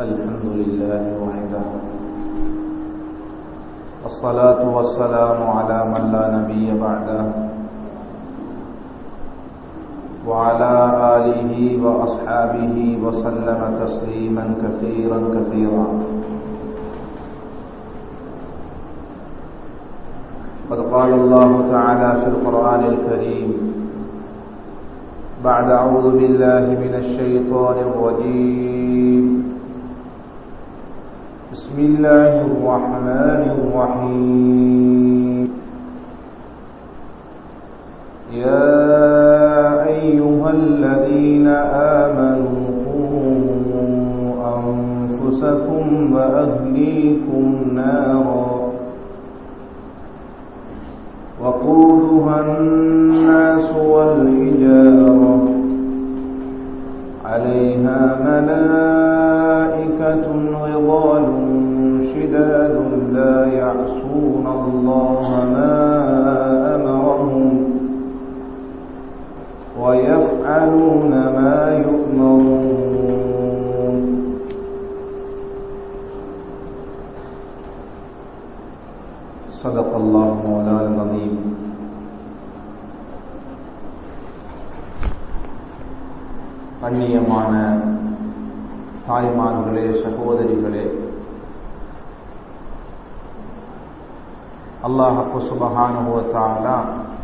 الحمد لله وحده والصلاة والسلام على من لا نبي بعده وعلى آله وأصحابه وسلم تسليما كثيرا كثيرا قد قال الله تعالى في القرآن الكريم بعد أعوذ بالله من الشيطان الرجيم بسم الله الرحمن الرحيم يا أيها الذين آمنوا قوا أنفسكم وأهليكم نارا وقودها الناس والحجارة عليها ملائكة غضال شداد لا يعصون الله ما أمرهم ويفعلون ما يؤمرون صدق الله مولانا العظيم கண்ணியமான தாய்மார்களே சகோதரிகளே அல்லாஹப்பு சுபகானுவத்தாலா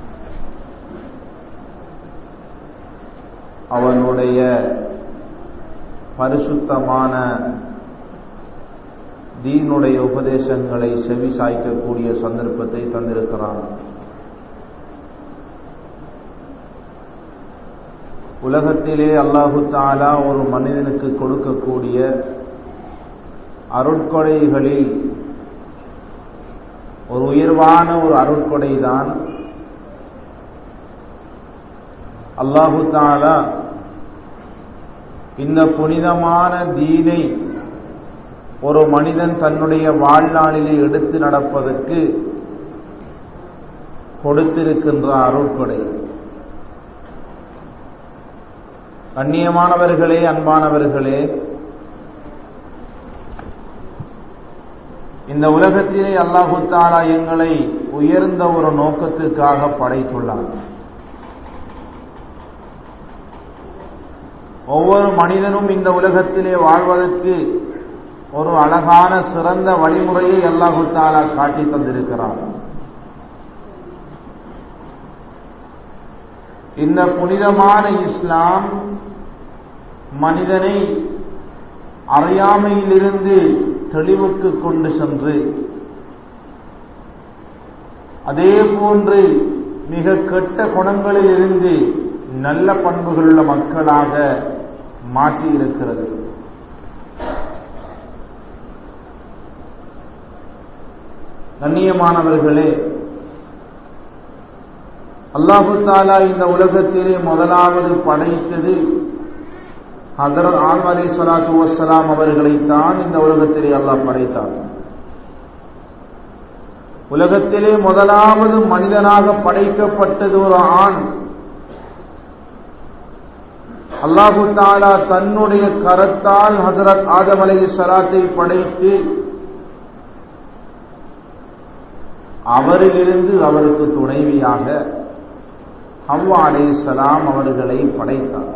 அவனுடைய பரிசுத்தமான தீனுடைய உபதேசங்களை செவி சாய்க்கக்கூடிய சந்தர்ப்பத்தை தந்திருக்கிறான் உலகத்திலே அல்லாஹு தாலா ஒரு மனிதனுக்கு கொடுக்கக்கூடிய அருட்கொடைகளில் ஒரு உயர்வான ஒரு அருட்கொடை தான் அல்லாஹு தாலா இந்த புனிதமான தீனை ஒரு மனிதன் தன்னுடைய வாழ்நாளிலே எடுத்து நடப்பதற்கு கொடுத்திருக்கின்ற அருட்கொடை கண்ணியமானவர்களே அன்பானவர்களே இந்த உலகத்திலே அல்லாஹு தாலா எங்களை உயர்ந்த ஒரு நோக்கத்திற்காக படைத்துள்ளார் ஒவ்வொரு மனிதனும் இந்த உலகத்திலே வாழ்வதற்கு ஒரு அழகான சிறந்த வழிமுறையை அல்லாஹு தாலா காட்டி தந்திருக்கிறார் இந்த புனிதமான இஸ்லாம் மனிதனை அறியாமையிலிருந்து தெளிவுக்கு கொண்டு சென்று அதே போன்று மிக கெட்ட குணங்களில் இருந்து நல்ல பண்புகளுள்ள மக்களாக மாற்றி இருக்கிறது கண்ணியமானவர்களே அல்லாஹு தாலா இந்த உலகத்திலே முதலாவது படைத்தது ஹதரத் ஆம் அலி சலாத்து வசலாம் அவர்களைத்தான் இந்த உலகத்திலே அல்லாஹ் படைத்தார் உலகத்திலே முதலாவது மனிதனாக படைக்கப்பட்டது ஒரு ஆண் அல்லாஹு தாலா தன்னுடைய கரத்தால் ஹசரத் ஆதம் அலை சலாத்தை படைத்து அவரிலிருந்து அவருக்கு துணைவியாக ஹவ்வா அலை சலாம் அவர்களை படைத்தார்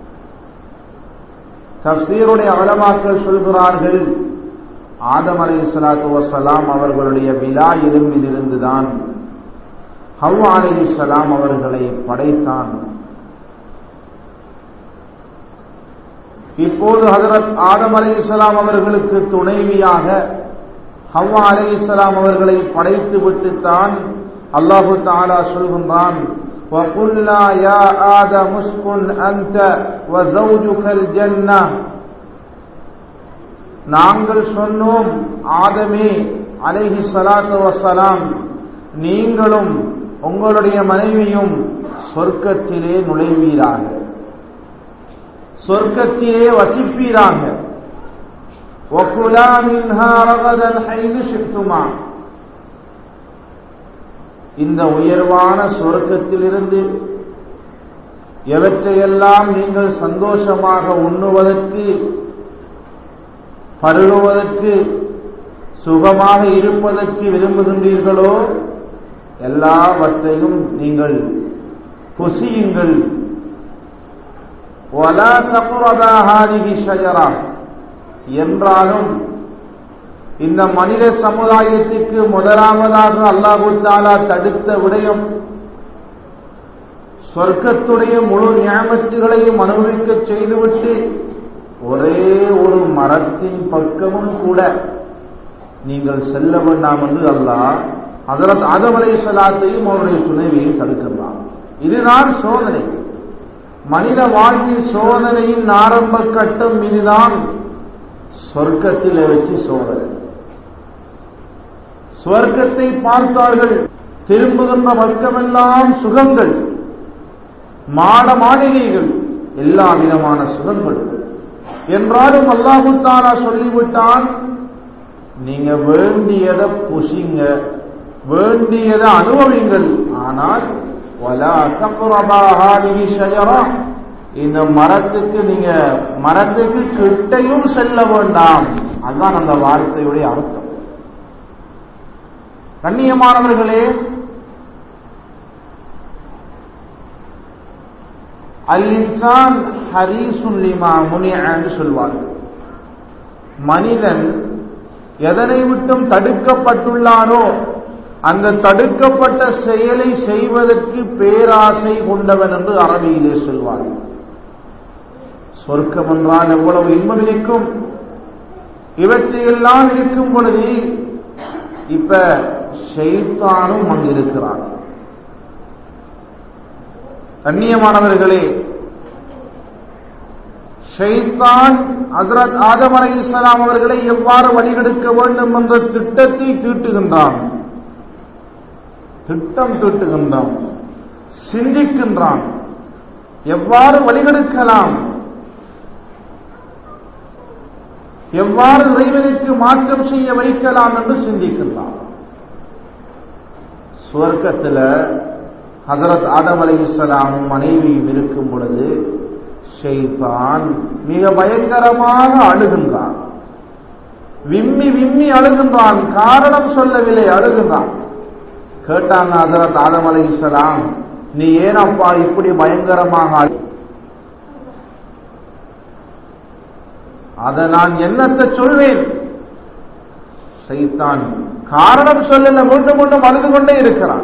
தப்சீருடைய அவலமாக்கள் சொல்கிறார்கள் ஆதம் அலை சலாத்து வசலாம் அவர்களுடைய விழா எலும்பிலிருந்துதான் ஹவ்வா அலை சலாம் அவர்களை படைத்தான் இப்போது ஹசரத் ஆதம் அலை இஸ்லாம் அவர்களுக்கு துணைவியாக ஹவ்வா அலை இஸ்லாம் அவர்களை படைத்து விட்டுத்தான் அல்லாஹு தாலா சொல்கின்றான் وَقُلْنَا يَا آدَمُ اسْكُنْ أَنْتَ وَزَوْجُكَ الْجَنَّةَ நாங்கள் சொன்னோம் ஆதமே அலைஹி சலாத்து வசலாம் நீங்களும் உங்களுடைய மனைவியும் சொர்க்கத்திலே நுழைவீராக சொர்க்கத்திலே வசிப்பீராக وَكُلَا مِنْهَا رَغَدًا حَيْثُ شِئْتُمَا இந்த உயர்வான சொர்க்கத்திலிருந்து எவற்றையெல்லாம் நீங்கள் சந்தோஷமாக உண்ணுவதற்கு பருகுவதற்கு சுகமாக இருப்பதற்கு விரும்புகின்றீர்களோ எல்லாவற்றையும் நீங்கள் புசியுங்கள் وَلَا تَقْرَبَا هَذِهِ الشَّجَرَةَ என்றாலும் இந்த மனித சமுதாயத்திற்கு முதலாவதாக அல்லாஹு தாலா தடுத்த விடயம் சொர்க்கத்துடைய முழு ஞாபகங்களையும் அனுபவிக்க செய்துவிட்டு ஒரே ஒரு மரத்தின் பக்கமும் கூட நீங்கள் செல்ல வேண்டாம் என்று அல்லாஹ் அதற்கு அதவரை சலாத்தையும் அவருடைய துணைவியையும் தடுக்கின்றான் இதுதான் சோதனை மனித வாழ்வில் சோதனையின் ஆரம்ப கட்டம் இதுதான் சொர்க்கத்தில் வச்சு சோதனை சொர்க்கத்தை பார்த்தார்கள் திரும்புகின்ற வர்க்கமெல்லாம் சுகங்கள் மாட மாளிகைகள் எல்லா விதமான சுகங்கள் என்றாலும் அல்லாஹு தாலா சொல்லிவிட்டான் நீங்க வேண்டியதை புசிங்க வேண்டியதை அனுபவிங்கள் ஆனால் வலா தக்குரபாஹாதிகி ஷஜரா இந்த மரத்துக்கு நீங்க மரத்துக்கு கிட்டையும் செல்ல வேண்டாம் அதுதான் அந்த வார்த்தையுடைய அர்த்தம் கண்ணியமானவர்களே அல் இன்சான் ஹரீசுன் லிமா முனியான்னு சொல்வார்கள் மனிதன் எதனை விட்டும் தடுக்கப்பட்டுள்ளானோ அந்த தடுக்கப்பட்ட செயலை செய்வதற்கு பேராசை கொண்டவன் என்று அரபியிலே சொல்வார்கள் சொர்க்கம் என்றால் எவ்வளவு இன்பம் இருக்கும் இவற்றையெல்லாம் இருக்கும் பொழுது இப்ப ஷெய்தானும் அங்கு இருக்கிறான் கண்ணியமானவர்களே ஷைத்தான் ஹசரத் ஆதம் அலை இஸ்லாம் அவர்களை எவ்வாறு வழிகெடுக்க வேண்டும் என்ற திட்டத்தை தீட்டுகின்றான் திட்டம் தீட்டுகின்றான் சிந்திக்கின்றான் எவ்வாறு வழிகெடுக்கலாம் எவ்வாறு இறைவனுக்கு மாற்றம் செய்ய வைக்கலாம் என்று சிந்திக்கின்றான் சுவர்க்கத்தில் ஹசரத் ஆதம் அலை இஸ்லாமும் மனைவியும் இருக்கும் பொழுது ஷெய்தான் மிக பயங்கரமாக அழுகின்றான் விம்மி விம்மி அழுகின்றான் காரணம் சொல்லவில்லை அழுகின்றான் கேட்டாங்க ஹசரத் ஆதம் அலை இஸ்லாம் நீ ஏனப்பா இப்படி பயங்கரமாக அழு அதை நான் என்னத்தை சொல்வேன் சைத்தான் காரணம் சொல்லல மீண்டும் மீண்டும் அழுது கொண்டே இருக்கிறான்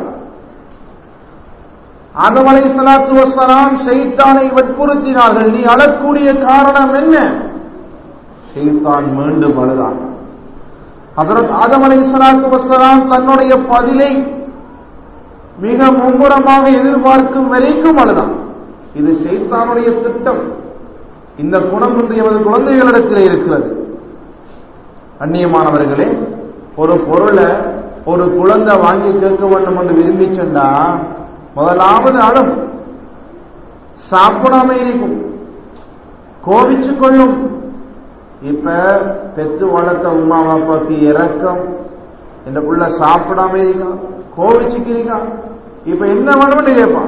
ஆதம் அலை சலாத்து வசலாம் செய்தானை வற்புறுத்தினார்கள் நீ அழக்கூடிய காரணம் என்ன செய்தான் மீண்டும் அழுதான் அதற்கு ஆதம் அலை சலாத்து வசலாம் தன்னுடைய பதிலை மிக மும்முரமாக எதிர்பார்க்கும் வரைக்கும் அழுதான் இது செய்தானுடைய திட்டம் இந்த குணம் இன்று எமது குழந்தைகளிடத்தில் இருக்கிறது அந்நியமானவர்களே ஒரு பொருளை ஒரு குழந்தை வாங்கி கேட்க வேண்டும் என்று விரும்பி சென்றா முதலாவது அழும் சாப்பிடாம இருக்கும் கோபிச்சு கொள்ளும் இப்ப பெத்து வளர்த்த உமா பாப்பாக்கு இறக்கம் இந்த புள்ள சாப்பிடாம இருக்கான் கோவிச்சுக்கிறீங்க இப்ப என்ன வேணும்னு கேட்பான்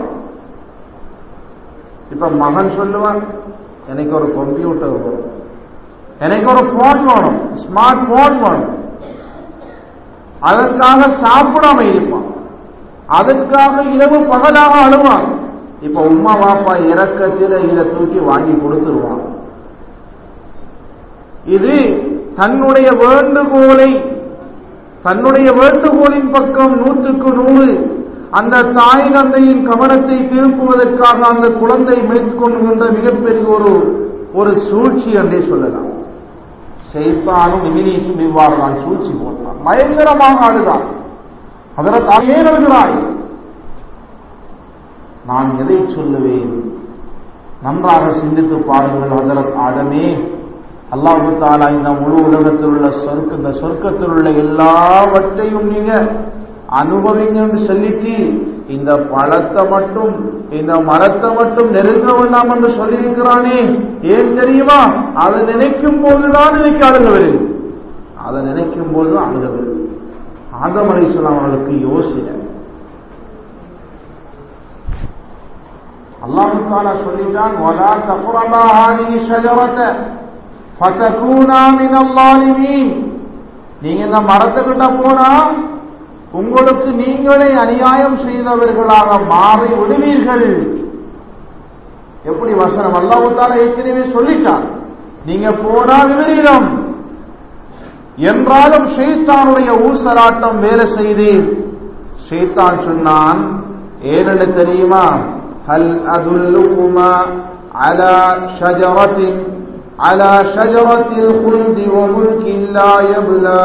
இப்ப மகன் சொல்லுவான் எனக்கு ஒரு கம்ப்யூட்டர் வேணும் எனக்கு ஒரு போன் வேணும் ஸ்மார்ட் போன் வேணும் அதற்காக சாப்பிடாம இருப்பான் அதற்காக இரவு பகலாக அழுவான் இப்ப உமா பாப்பா இறக்கத்தில் இதை தூக்கி வாங்கி கொடுத்துருவான் இது தன்னுடைய வேண்டுகோளை தன்னுடைய வேண்டுகோளின் பக்கம் நூற்றுக்கு நூறு அந்த தாய் தந்தையின் கவனத்தை திருப்புவதற்காக அந்த குழந்தை மேற்கொள்கின்ற மிகப்பெரிய ஒரு ஒரு சூழ்ச்சி என்றே சொல்லலாம் செய்தானும் இங்கிலீஷும் இவ்வாறு தான் சூழ்ச்சி போட்டான் பயங்கரமாக அழுதான் அதற்கு ஏன் எழுகிறாய் நான் எதை சொல்லுவேன் நன்றாக சிந்தித்து பாருங்கள் ஹசரத் ஆதமே அல்லாஹு தாலா இந்த முழு உலகத்தில் உள்ள சொர்க்க இந்த சொர்க்கத்தில் உள்ள எல்லாவற்றையும் நீங்க அனுபவிங்க என்று சொல்லிட்டு இந்த பழத்தை மட்டும் இந்த மரத்தை மட்டும் நெருங்க வேண்டாம் என்று சொல்லியிருக்கிறானே ஏன் தெரியுமா அதை நினைக்கும் போதுதான் எனக்கு அழுக வருது அதை நினைக்கும் போது அழுக வருது ஆதம் அலிஸ்லாம் அவர்களுக்கு யோசனை அல்லாஹு தாலா சொல்லிட்டான் வலா தகுரபா ஹாதிஹி ஷஜரத ஃபதகூனா மினல் ஸாலிமீன் நீங்க இந்த மரத்துக்கிட்ட போனா உங்களுக்கு நீங்களே அநியாயம் செய்தவர்களாக மாறி விடுவீர்கள் எப்படி வசனம் அல்லாஹால ஏற்கனவே சொல்லிட்டான் நீங்க போனா விபரீதம் என்றாலும் ஷெய்தானுடைய ஊசலாட்டம் வேலை செய்து ஷெய்தான் சொன்னான் ஏனென்று தெரியுமா ஹல் அதுல்லுகுமா அலா ஷஜரத்தின் அலா ஷஜரத்தில் குந்தி ஒமுல்கின் லா யப்லா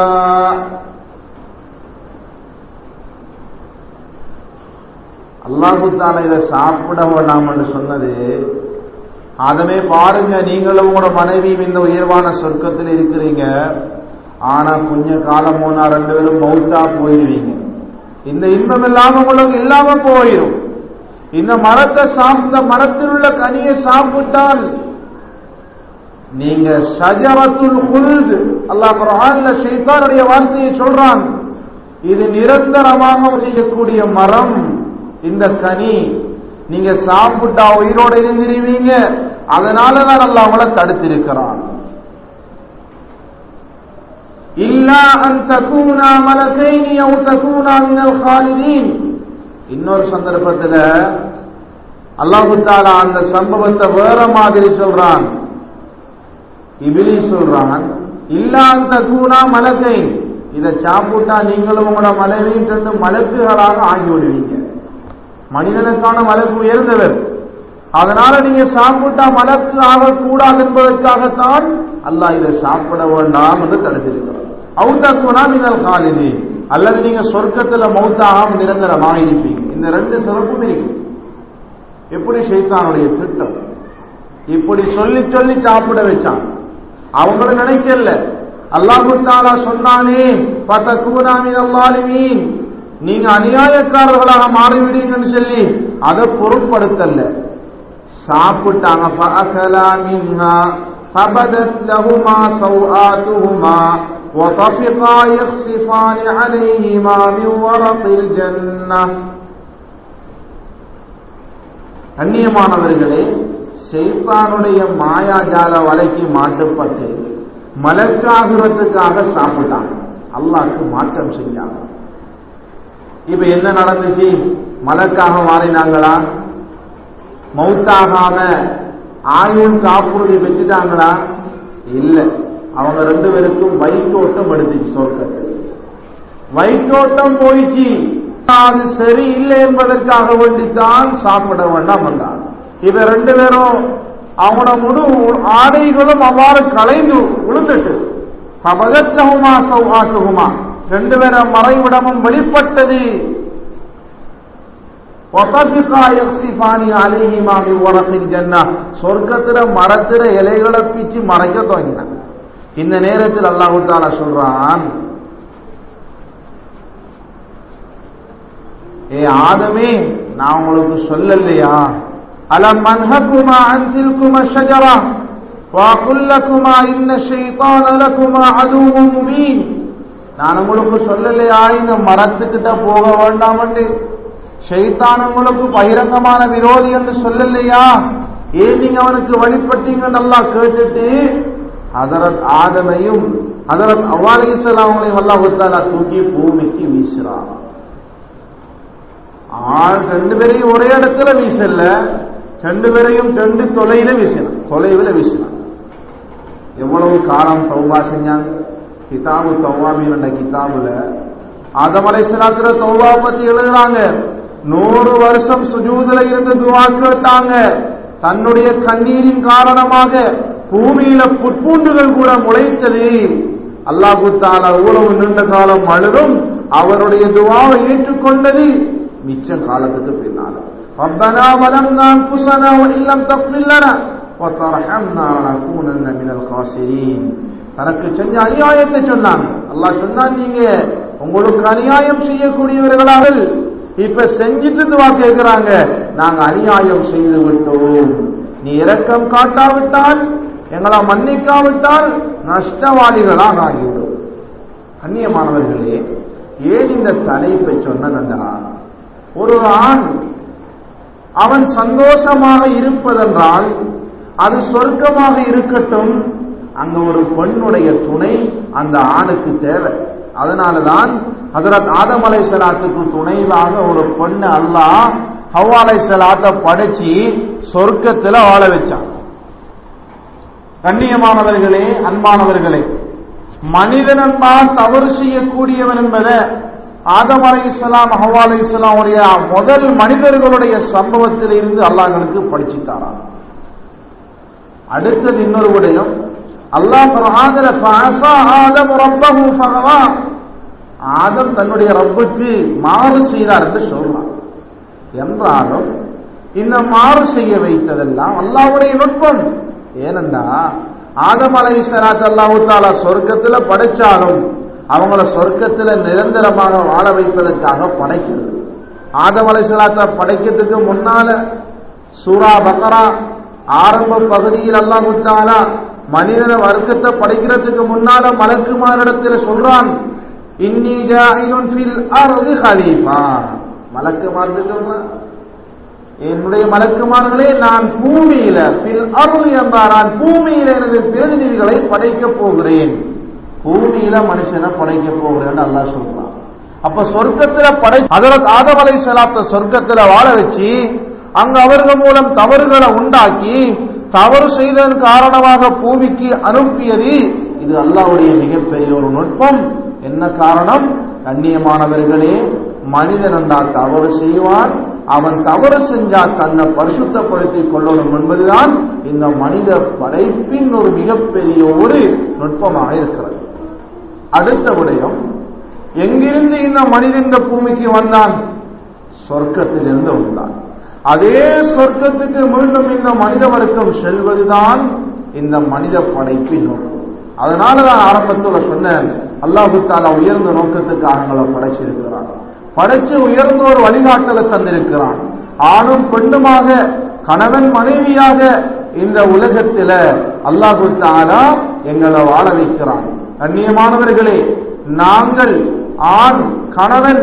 அல்லாஹு தாலா இதை சாப்பிட வேண்டாம் என்று சொன்னது அதமே பாருங்க நீங்களும் உங்களோட மனைவியும் இந்த உயர்வான சொர்க்கத்தில் இருக்கிறீங்க ஆனா கொஞ்ச காலம் போனா ரெண்டு பேரும் மௌத்தா போயிருவீங்க இந்த இன்பம் இல்லாம உங்களுக்கு இல்லாம போயிடும் இந்த மரத்தை சாப்பிட்ட மரத்தில் உள்ள கனியை சாப்பிட்டால் நீங்க ஷஜரத்துல் குல்து அல்லாஹ் குர்ஆன்ல ஷைத்தானுடைய வார்த்தையை சொல்றான் இது நிரந்தரமாக செய்யக்கூடிய மரம் இந்த கனி நீங்க சாப்பிட்டா உயிரோட இருந்திருவீங்க அதனாலதான் அல்லாஹ் உங்களை தடுத்திருக்கிறான் இல்லா அன் தகூனா மலகைனி அவு தகூனா மினல் ஹாலிதீன் இன்னொரு சந்தர்ப்பத்தில் அல்லாஹு தாலா அந்த சம்பவத்தை வேற மாதிரி சொல்றான் இபிலி சொல்றான் இல்லா அந்த தூணா மலக்கை இதை சாப்பிட்டா நீங்களும் உங்களோட மனைவியும் ரெண்டு மலக்குகளாக ஆகிவிடுவீங்க மனிதனுக்கான மலக்கு உயர்ந்தவர் அதனால நீங்க சாப்பிட்டா மலக்கு ஆகக்கூடாது என்பதற்காகத்தான் அல்லாஹ் இதை சாப்பிட வேண்டாம் என்று தடுத்திருக்கிறார் அவுத்தாக்குனா மின்னல் காலிதி அல்லது நீங்க சொர்க்கத்துல மௌத்தாகாம நிரந்தரமாக இருப்பீங்க இந்த ரெண்டு சிறப்பும் இருக்கு எப்படி ஷைத்தானுடைய திட்டம் இப்படி சொல்லி சொல்லி சாப்பிட வச்சான் அவங்களும் நினைக்கல அல்லாஹு தாலா சொன்னானே பத்த கூனாமின் அல்லாலுமீன் நீங்க அநியாயக்காரர்களாக மாறிவிடுங்கன்னு சொல்லி அதை பொருட்படுத்தல சாப்பிட்டாங்க فأكلا منها فبدت لهما سوآتهما وطفقا يخصفان عليهما من ورق الجنة கண்ணியமானவர்களே ஷைத்தானுடைய மாயாஜால வலைக்கு மாட்டுப்பட்டு மலக்காகிறதுக்காக சாப்பிட்டாங்க அல்லாஹ்க்கு மாற்றம் செஞ்சாங்க இப்ப என்ன நடந்துச்சு மலக்காக மாறினாங்களா மௌத்தாகாம ஆயுள் காப்புறுதி வச்சுட்டாங்களா இல்ல அவங்க ரெண்டு பேருக்கும் வயிற்றோட்டம் எடுத்துச்சு சொர்க்கத்தில் வயிற்றோட்டம் போயிச்சு அது சரி இல்லை என்பதற்காக வேண்டித்தான் சாப்பிட வேண்டாம் என்றார் இவ ரெண்டு பேரும் அவனோட முழு ஆடைகளும் அவ்வாறு கலைந்து விழுந்துட்டு பகத்லகுமா சௌஆத்துகுமா ரெண்டு பேர மறைவிடமும் வெளிப்பட்டது சொர்க்கத்துல மரத்திர இலைகளை பிச்சு மறைக்க துவங்கினான் இந்த நேரத்தில் அல்லாஹு தாலா சொல்றான் ஏ ஆதமே நான் உங்களுக்கு சொல்லலையா அலம் மன்ஹகுமா அன்தில்குமா ஷஜரா وَأَقُلْ لَكُمَا إِنَّ الشَّيْطَانَ لَكُمَا عَدُوٌّ مُبِينٌ நான் உங்களுக்கு சொல்லலையா இந்த மரத்துக்கிட்ட போக வேண்டாம் என்று ஷைத்தான் உங்களுக்கு பகிரங்கமான விரோதி என்று சொல்லலையா ஏன் நீங்க அவனுக்கு வழிபட்டீங்க நல்லா கேட்டுட்டு அதரத் ஆதமையும் அதரத் அவ்வாலிசல் அவங்களையும் அல்லாஹாலா தூக்கி பூமிக்கு வீசுறான் ஆள் ரெண்டு பேரையும் ஒரே இடத்துல வீசல ரெண்டு பேரையும் ரெண்டு தொலையில வீசினான் தொலைவில் வீசினான் எவ்வளவு காலம் தௌபா செஞ்சாங்க கிதாபு தௌவாபின் என்ற கிதாபுல ஆதமலை சிலாத்துல தௌபா பத்தி எழுதுறாங்க நூறு வருஷம் சுஜூதுல இருந்து துவா கேட்டாங்க தன்னுடைய கண்ணீரின் காரணமாக பூமியில புட்பூண்டுகள் கூட முளைத்தது அல்லாஹு தாலா ஊழவு நீண்ட காலம் அழுதும் அவருடைய துவாவை ஏற்றுக்கொண்டது மிச்ச காலத்துக்கு பின்னால ربنا ظلمنا انفسنا وان لم تغفر لنا وترحمنا لنكونن من الخاسرين தனக்கு செஞ்ச அநியாயத்தை சொன்னாங்க அல்லாஹ் சொன்னான் நீங்க உங்களுக்கு அநியாயம் செய்யக்கூடியவர்களாக இப்ப செஞ்சுட்டு துவா கேட்கிறாங்க நாங்க அநியாயம் செய்து விட்டோம் நீ இரக்கம் காட்டாவிட்டால் எங்களை மன்னிக்காவிட்டால் நஷ்டவாளிகளாக ஆகிவிடும் கண்ணியமானவர்களே ஏன் இந்த தலைப்பை சொன்னதா ஒரு ஆண் அவன் சந்தோஷமாக இருப்பதென்றால் அது சொர்க்கமாக இருக்கட்டும் அங்க ஒரு பெண்ணுடைய துணை அந்த ஆணுக்கு தேவை அதனாலதான் ஹசரத் ஆதம் அலை சலாத்துக்கு துணைவாக ஒரு பெண்ணு அல்லாஹ் ஹவ்வா அலை சலாத்தை படைச்சு சொர்க்கத்துல வாழ வச்சான் கண்ணியமானவர்களே அன்பானவர்களே மனிதன் என்பால் தவறு செய்யக்கூடியவன் என்பதை ஆதம் அலை இஸ்லாம் ஹவா அலை இஸ்லாமுடைய முதல் மனிதர்களுடைய சம்பவத்தில் இருந்து அல்லாஹ்களுக்கு படிச்சுத்தாராம் அடுத்தது இன்னொரு விடயம் அல்லாஹ் ஆதர ஆதம் ரப்பஹு ஃபகவா ஆதம் தன்னுடைய ரப்புக்கு மாறு செய்தார் என்று சொல்றான் என்றாலும் இந்த மாறு செய்ய வைத்ததெல்லாம் அல்லாஹ்வுடைய நுட்பம் ஏனென்றா ஆதம் அலை சலாத் அல்லாஹு தாலா சொர்க்கத்துல படைச்சாலும் அவங்கள சொர்க்கத்துல நிரந்தரமாக வாழ வைப்பதற்காக படைக்கிறது ஆதம் அலை சலாத்த படைக்கிறதுக்கு முன்னால சூரா பக்கரா ஆரம்ப பகுதியில் அல்லாஹு தாலா மனிதன வர்க்கத்தை படைக்கிறதுக்கு முன்னால மலக்குமாரிடத்தில் சொல்றான் இன்னி ஜாயிலுன் ஃபில் அர்தி ஹலீஃபா மலக்குமார்னு சொல்றான் என்னுடைய மலக்குமார்களே நான் பூமியில பில் அருள் என்றார் நான் பூமியில எனது பிரதிநிதிகளை படைக்க போகிறேன் பூமியில மனுஷனை படைக்க போகிறேன் அல்லாஹ் சொல்றான் அப்ப சொர்க்கத்துல படை அதற்கு ஆதவலை செலாத்த சொர்க்கத்துல வாழ வச்சு அங்க அவர்கள் மூலம் தவறுகளை உண்டாக்கி தவறு செய்ததன் காரணமாக பூமிக்கு அனுப்பியது இது அல்லாவுடைய மிகப்பெரிய ஒரு நுட்பம் என்ன காரணம் கண்ணியமானவர்களே மனிதன் என்றா தவறு செய்வான் அவன் தவறு செஞ்சா தன்னை பரிசுத்தப்படுத்திக் கொள்ளணும் என்பதுதான் இந்த மனித படைப்பின் ஒரு மிகப்பெரிய ஒரு நுட்பமாக இருக்கிறது அடுத்த விடயம் எங்கிருந்து இந்த மனிதன் இந்த பூமிக்கு வந்தான் சொர்க்கத்திலிருந்து வந்தான் அதே சொர்க்கத்துக்கு மீண்டும் இந்த மனித வர்க்கம் செல்வதுதான் இந்த மனித படைப்பின் நோக்கம் அதனாலதான் ஆரம்பத்தில் சொன்னேன் அல்லாஹு தாலா உயர்ந்த நோக்கத்துக்கு அவங்களை படைச்சிருக்கிறான் படைச்சு உயர்ந்த ஒரு வழிகாட்டலை தந்திருக்கிறான் ஆணும் பெண்ணுமாக கணவன் மனைவியாக இந்த உலகத்தில அல்லாஹு தாலா எங்களை வாழ வைக்கிறான் கண்ணியமானவர்களே நாங்கள் ஆண் கணவன்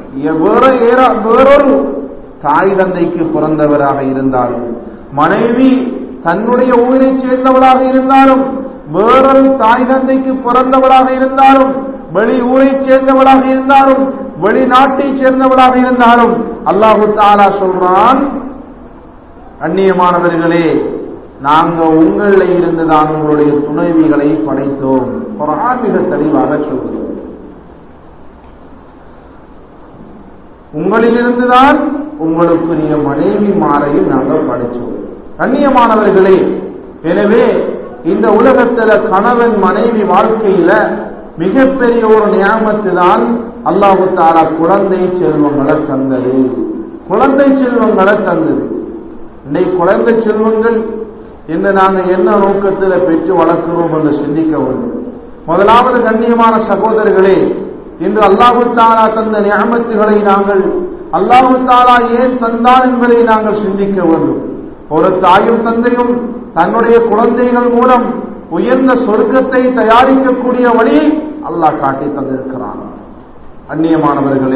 வேற ஏற- வேறொரு தாய் தந்தைக்கு பிறந்தவராக இருந்தாலும் மனைவி தன்னுடைய ஊரைச் சேர்ந்தவராக இருந்தாலும் வேறொரு தாய் தந்தைக்கு பிறந்தவராக இருந்தாலும் வெளி ஊரைச் சேர்ந்தவராக இருந்தாலும் வெளிநாட்டைச் சேர்ந்தவராக இருந்தாலும் அல்லாஹு தாலா சொல்றான் அந்நியமானவர்களே நாங்க உங்களில் இருந்து தான் உங்களுடைய துணைவிகளை படைத்தோம் குர்ஆன் மிக தெளிவாக சொல்கிறோம் உங்களிலிருந்துதான் உங்களுக்குரிய மனைவி மாறையும் நாங்கள் படைச்சோம் கண்ணியமானவர்களே எனவே இந்த உலகத்துல கணவன் மனைவி வாழ்க்கையில மிகப்பெரிய ஒரு நியாமத்து தான் அல்லாஹு தாலா குழந்தை செல்வங்களை தந்தது குழந்தை செல்வங்களை தந்தது இன்னைக்கு குழந்தை செல்வங்கள் என்று நாங்கள் என்ன நோக்கத்தில் பெற்று வளர்க்கிறோம் என்று சிந்திக்க வேண்டும் முதலாவது கண்ணியமான சகோதரர்களே இன்று அல்லாஹு தாலா தந்த நியமத்துகளை நாங்கள் அல்லாஹு தாலா ஏன் தந்தான் என்பதை நாங்கள் சிந்திக்க வேண்டும் ஒரு தாயும் தந்தையும் தன்னுடைய குழந்தைகள் மூலம் உயர்ந்த சொர்க்கத்தை தயாரிக்கக்கூடிய வழியை அல்லாஹ் காட்டி தந்திருக்கிறான் அந்நியமானவர்களே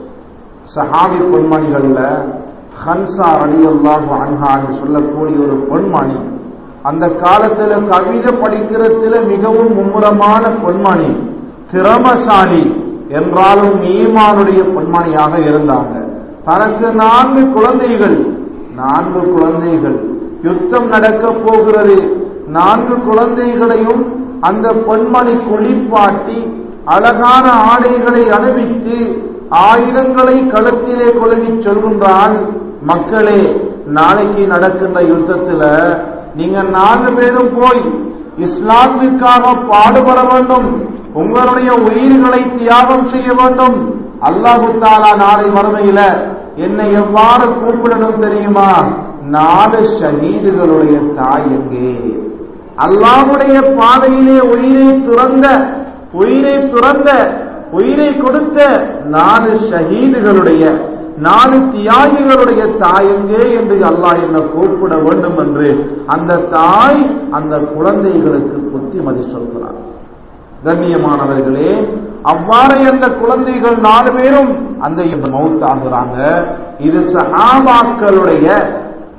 சஹாபி பொன்மணிகள்ல ஹன்சா அலி அல்லாஹு அன்ஹான்னு சொல்லக்கூடிய ஒரு பொன்மணி அந்த காலத்துல கவிதை படிக்கிறதுல மிகவும் மும்முரமான பொன்மணி திறமசாலி என்றாலும் ஈமானுடைய பொன்மணியாக இருந்தாங்க தனக்கு நான்கு குழந்தைகள் நான்கு குழந்தைகள் யுத்தம் நடக்க போகிறது நான்கு குழந்தைகளையும் அந்த பொன்மணி குளிப்பாட்டி அழகான ஆடைகளை அணிவித்து ஆயுதங்களை களத்திலே கொழுவி சொல்கின்றான் மக்களே நாளைக்கு நடக்கின்ற யுத்தத்துல நீங்க நாலு பேரும் போய் இஸ்லாமிற்காக பாடுபட வேண்டும் உங்களுடைய உயிர்களை தியாகம் செய்ய வேண்டும் அல்லாஹு தாலா நாளை மறுமையில என்னை எவ்வாறு கூப்பிடணும் தெரியுமா நாலு ஷஹீதுகளுடைய தாய் எங்கே அல்லாஹ்வுடைய பாதையிலே உயிரை துறந்த உயிரை துறந்த உயிரை கொடுத்த நாலு ஷஹீதுகளுடைய நாலு தியாகிகளுடைய தாய் எங்கே என்று அல்லாஹ் என்ன கூப்பிட வேண்டும் என்று அந்த தாய் அந்த குழந்தைகளுக்கு புத்திமதி சொல்கிறார் கண்ணியமானவர்களே அவ்வாறு அந்த குழந்தைகள் நாலு பேரும் அந்த மவுத்தாகிறாங்க இது சஹாபாக்களுடைய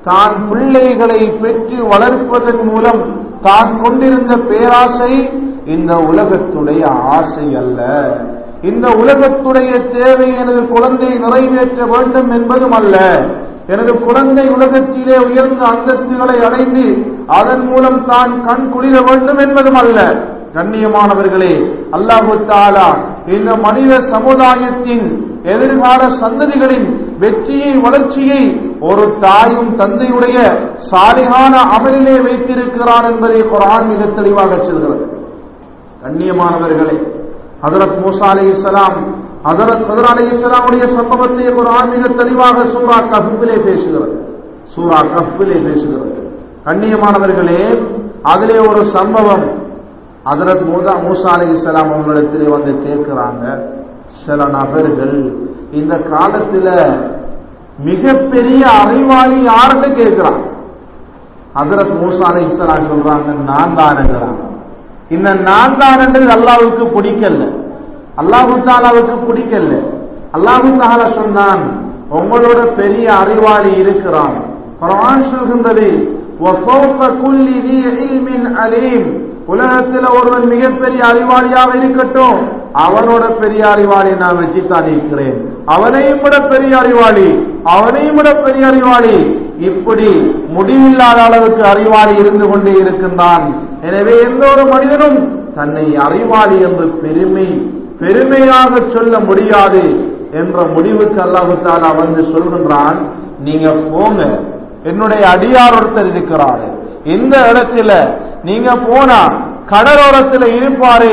தான் பிள்ளைகளை பெற்று வளர்ப்பதன் மூலம் தான் கொண்டிருந்த பேராசை இந்த உலகத்துடைய ஆசை அல்ல இந்த உலகத்துடைய தேவை எனது குழந்தை நிறைவேற்ற வேண்டும் என்பதும் அல்ல எனது குழந்தை உலகத்திலே உயர்ந்த அந்தஸ்துகளை அடைந்து அதன் மூலம் தான் கண் குளிர வேண்டும் என்பதும் அல்ல கண்ணியமானவர்களே அல்லாஹு தாலா இந்த மனித சமுதாயத்தின் எதிர்கால சந்ததிகளின் வெற்றியை வளர்ச்சியை ஒரு தாயும் தந்தையுடைய சாலிகான அமலிலே வைத்திருக்கிறார் என்பதை குரான் மிக தெளிவாக சொல்கிறது கண்ணியமானவர்களே ஹதரத் மூசா அலி இஸ்லாம் ஹதரத் ஹதர் அலி இஸ்லாமுடைய சம்பவத்தை குரான் மிக தெளிவாக சூரா கஃபிலே பேசுகிறது சூரா கஃபிலே பேசுகிறது கண்ணியமானவர்களே அதிலே ஒரு சம்பவம் ஹதரத் மூதா மூசா அலி இஸ்லாம் அவங்களிடத்திலே வந்து கேட்கிறாங்க சில நபர்கள் இந்த காலத்துல மிகப்பெரிய அறிவாளி யாருன்னு கேட்கிறான் ஹதரத் மூசா அலி இஸ்லாம் சொல்றாங்க நான் தானுங்கிறாங்க இந்த நான் தான்ன்றது அல்லாவுக்கு பிடிக்கல அல்லாஹு தாலாவுக்கு பிடிக்கல அல்லாஹு தாலா சொன்னான் உங்களோட பெரிய அறிவாளி இருக்கிறான் குரான் சொல்கின்றது وَفَوْقَ كُلِّ ذِي عِلْمٍ عَلِيمٍ உலகத்தில் ஒருவன் மிகப்பெரிய அறிவாளியாக இருக்கட்டும் அவனோட பெரிய அறிவாளி நான் வச்சுத்தான் இருக்கிறேன் அவனையும் விட பெரிய அறிவாளி அவனையும் விட பெரிய அறிவாளி இப்படி முடிவில்லாத அளவுக்கு அறிவாளி இருந்து கொண்டே இருக்கின்றான் எனவே எந்த ஒரு மனிதனும் தன்னை அறிவாளி என்று பெருமை பெருமையாக சொல்ல முடியாது என்ற முடிவுக்கு அல்லாஹு தாலா வந்து சொல்கின்றான் நீங்க போங்க என்னுடைய அடியார் ஒருத்தர் இருக்கிறாரு இந்த இடத்துல நீங்க போனா கடலோரத்தில் இருப்பாரு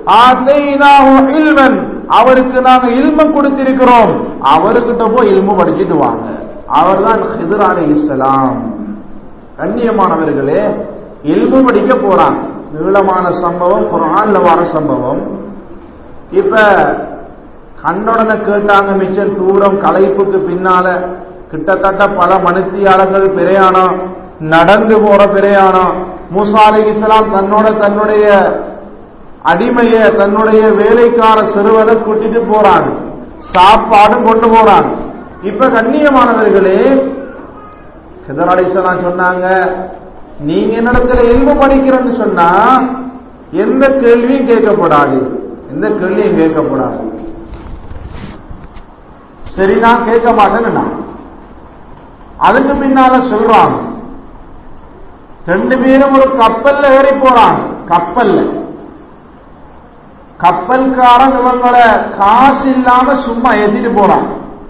இல்மன் அவருக்கு நாங்க இல்மம் கொடுத்திருக்கிறோம் அவர்கிட்ட போய் இல்மு படிச்சுட்டு வாங்க அவர்தான் ஹிதர் அலி இஸ்லாம் கண்ணியமானவர்களே இல்மு படிக்க போறாங்க நீளமான சம்பவம் குரான்ல வர சம்பவம் இப்ப கண்ணுடனே கேட்டாங்க மிச்சம் தூரம் களைப்புக்கு பின்னால கிட்டத்தட்ட பல மனுத்தியாளர்கள் பிரயாணம் நடந்து போற பிரயாணம் மூசா அலி இஸ்லாம் தன்னோட தன்னுடைய அடிமைய தன்னுடைய வேலைக்கார சிறுவனை கூட்டிட்டு போறாங்க சாப்பாடும் கொண்டு போறாங்க இப்ப கண்ணியமானவர்களே ஹிதர் அலி இஸ்லாம் சொன்னாங்க நீங்க என்னிடத்துல எல்மு படிக்கிறேன்னு சொன்னா எந்த கேள்வியும் கேட்கப்படாது எந்த கேள்வியும் கேட்கப்படாது சரி நான் கேட்க மாட்டேன்னு நான் அதுக்கு பின்னால சொல்றாங்க ரெண்டு பேரும் ஒரு கப்பல்ல ஏறி போறாங்க கப்பல்ல கப்பல்காரன் இவங்களை காசு இல்லாம சும்மா ஏத்திட்டு போறான்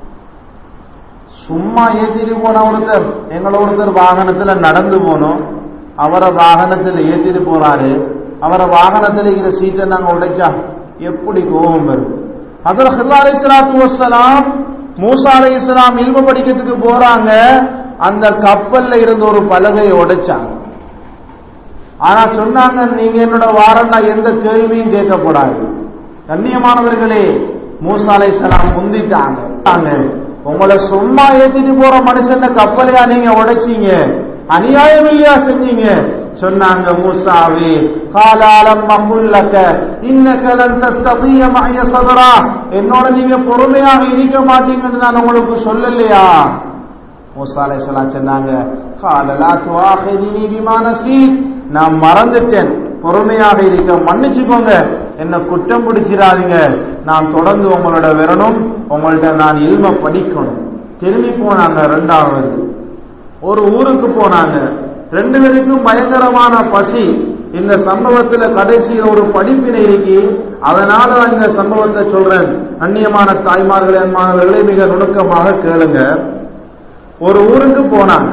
சும்மா ஏத்திட்டு போன ஒருத்தர் எங்களை ஒருத்தர் வாகனத்துல நடந்து போனோம் அவரை வாகனத்துல ஏத்திட்டு போறாரு அவரை வாகனத்துல இருக்கிற சீட்டை நாங்க உடைச்சா எப்படி கோபம் வரும் அதில் ஹில்லா அலி சலாத்து வசலாம் மூசா அலி இஸ்லாம் இல்ம படிக்கிறதுக்கு போறாங்க அந்த கப்பல்ல இருந்த ஒரு பலகையை உடைச்சாங்க ஆனா சொன்னாங்க நீங்க என்னோட வாரம் நான் எந்த கேள்வியும் கேட்கக்கூடாது கண்ணியமானவர்களே மூசா அலை சலாம் முந்திட்டாங்க உங்களை சும்மா ஏத்திட்டு போற மனுஷன் கப்பலையா நீங்க உடைச்சீங்க அநியாயம் இல்லையா செஞ்சீங்க சொன்னாங்க மூசாவே காலாலம் மகுல்லக்க இன்னக்கலன் தஸ்தபிய மய சதரா என்னோட நீங்க பொறுமையாக இருக்க மாட்டீங்கன்னு நான் உங்களுக்கு சொல்லலையா மூசா அலை சலாம் சொன்னாங்க காலலா துவாஹிதினி விமானசி நான் மறந்துட்டேன் பொறுமையாக இருக்க மன்னிச்சுக்கோங்க என்ன குற்றம் பிடிச்சிடாதீங்க நான் தொடர்ந்து உங்களோட வரணும் உங்கள்ட்ட நான் இல்ம படிக்கணும் திரும்பி போனாங்க ரெண்டாவது ஒரு ஊருக்கு போனாங்க ரெண்டு பேருக்கும் பயங்கரமான பசி இந்த சம்பவத்துல கடைசியில் ஒரு படிப்பினை இருக்கு அதனால நான் இந்த சம்பவத்தை சொல்றேன் அந்நியமான தாய்மார்களே மாணவர்களை மிக நுணுக்கமாக கேளுங்க ஒரு ஊருக்கு போனாங்க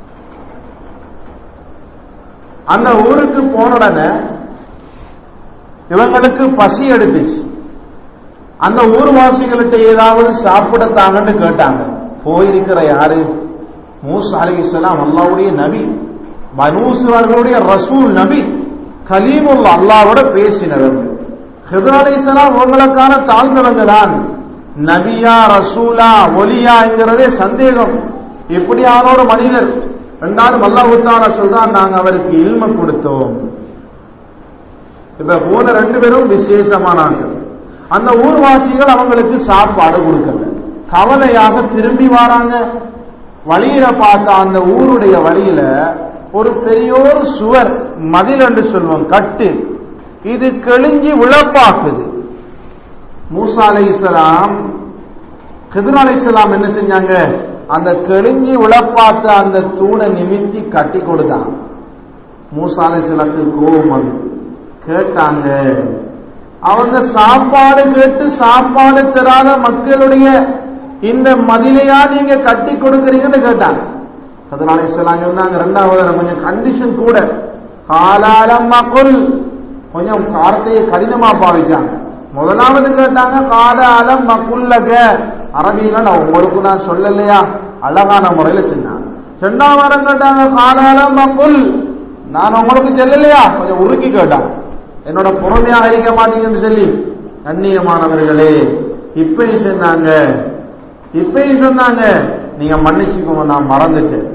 அந்த ஊருக்கு போன உடனே இவங்களுக்கு பசி எடுத்துச்சு அந்த ஊர்வாசிகள்கிட்ட ஏதாவது சாப்பிடத்தாங்கன்னு கேட்டாங்க போயிருக்கிற யாரு மூசா அலி இஸ்லாம் அல்லாவுடைய நபி மனூசுவர்களுடைய ரசூல் நபி கலீமுல்லா அல்லாவோட பேசினவர்கள் ஹிதர் அலி இஸ்லாம் உங்களுக்கான தாழ்ந்தவங்க தான் நபியா ரசூலா ஒலியாங்கிறதே சந்தேகம் இப்படியான ஒரு மனிதர் ரெண்டாவது அல்லாஹுத்தான சொல்றான் நாங்க அவருக்கு இல்ம கொடுத்தோம் இப்ப போன ரெண்டு பேரும் விசேஷமானாங்க அந்த ஊர்வாசிகள் அவங்களுக்கு சாப்பாடு கொடுக்கல கவலையாக திரும்பி வராங்க வழியில பார்த்த அந்த ஊருடைய வழியில ஒரு பெரியோர் சுவர் மதில் என்று சொல்வோம் கட்டு இது கெளிஞ்சி விழப்பாக்குது மூசா அலை இஸ்லாம் கிதுர் அலை இஸ்லாம் என்ன செஞ்சாங்க அந்த கெளிஞ்சி விழப்பாத்த அந்த தூணை நிமித்தி கட்டி கொடுத்தான் மூசா அலை இஸ்லாத்துக்கு கோபம் வந்து கேட்டாங்க அவங்க சாப்பாடு கேட்டு சாப்பாடு தராத மக்களுடைய இந்த மதிலையா நீங்க கட்டி கொடுக்கறீங்கன்னு கேட்டாங்க அதனால இஸ்லாம் சொன்னாங்க ரெண்டாவது கொஞ்சம் கண்டிஷன் கூட காலாலம் மக்குல் கொஞ்சம் வார்த்தையை கடினமா பாவிச்சாங்க முதலாவது கேட்டாங்க கால அலம் மக்குல்லக அரபியில நான் உங்களுக்கு நான் சொல்லலையா அழகான முறையில சொன்னாங்க ரெண்டாம் வாரம் கேட்டாங்க கால அலம் மக்குல் நான் உங்களுக்கு சொல்லலையா கொஞ்சம் உருக்கி கேட்டாங்க என்னோட பொறுமையாக இருக்க மாட்டீங்கன்னு சொல்லி கண்ணியமானவர்களே இப்பயும் சொன்னாங்க இப்பயும் சொன்னாங்க நீங்க மன்னிச்சுக்கோங்க நான் மறந்துட்டேன்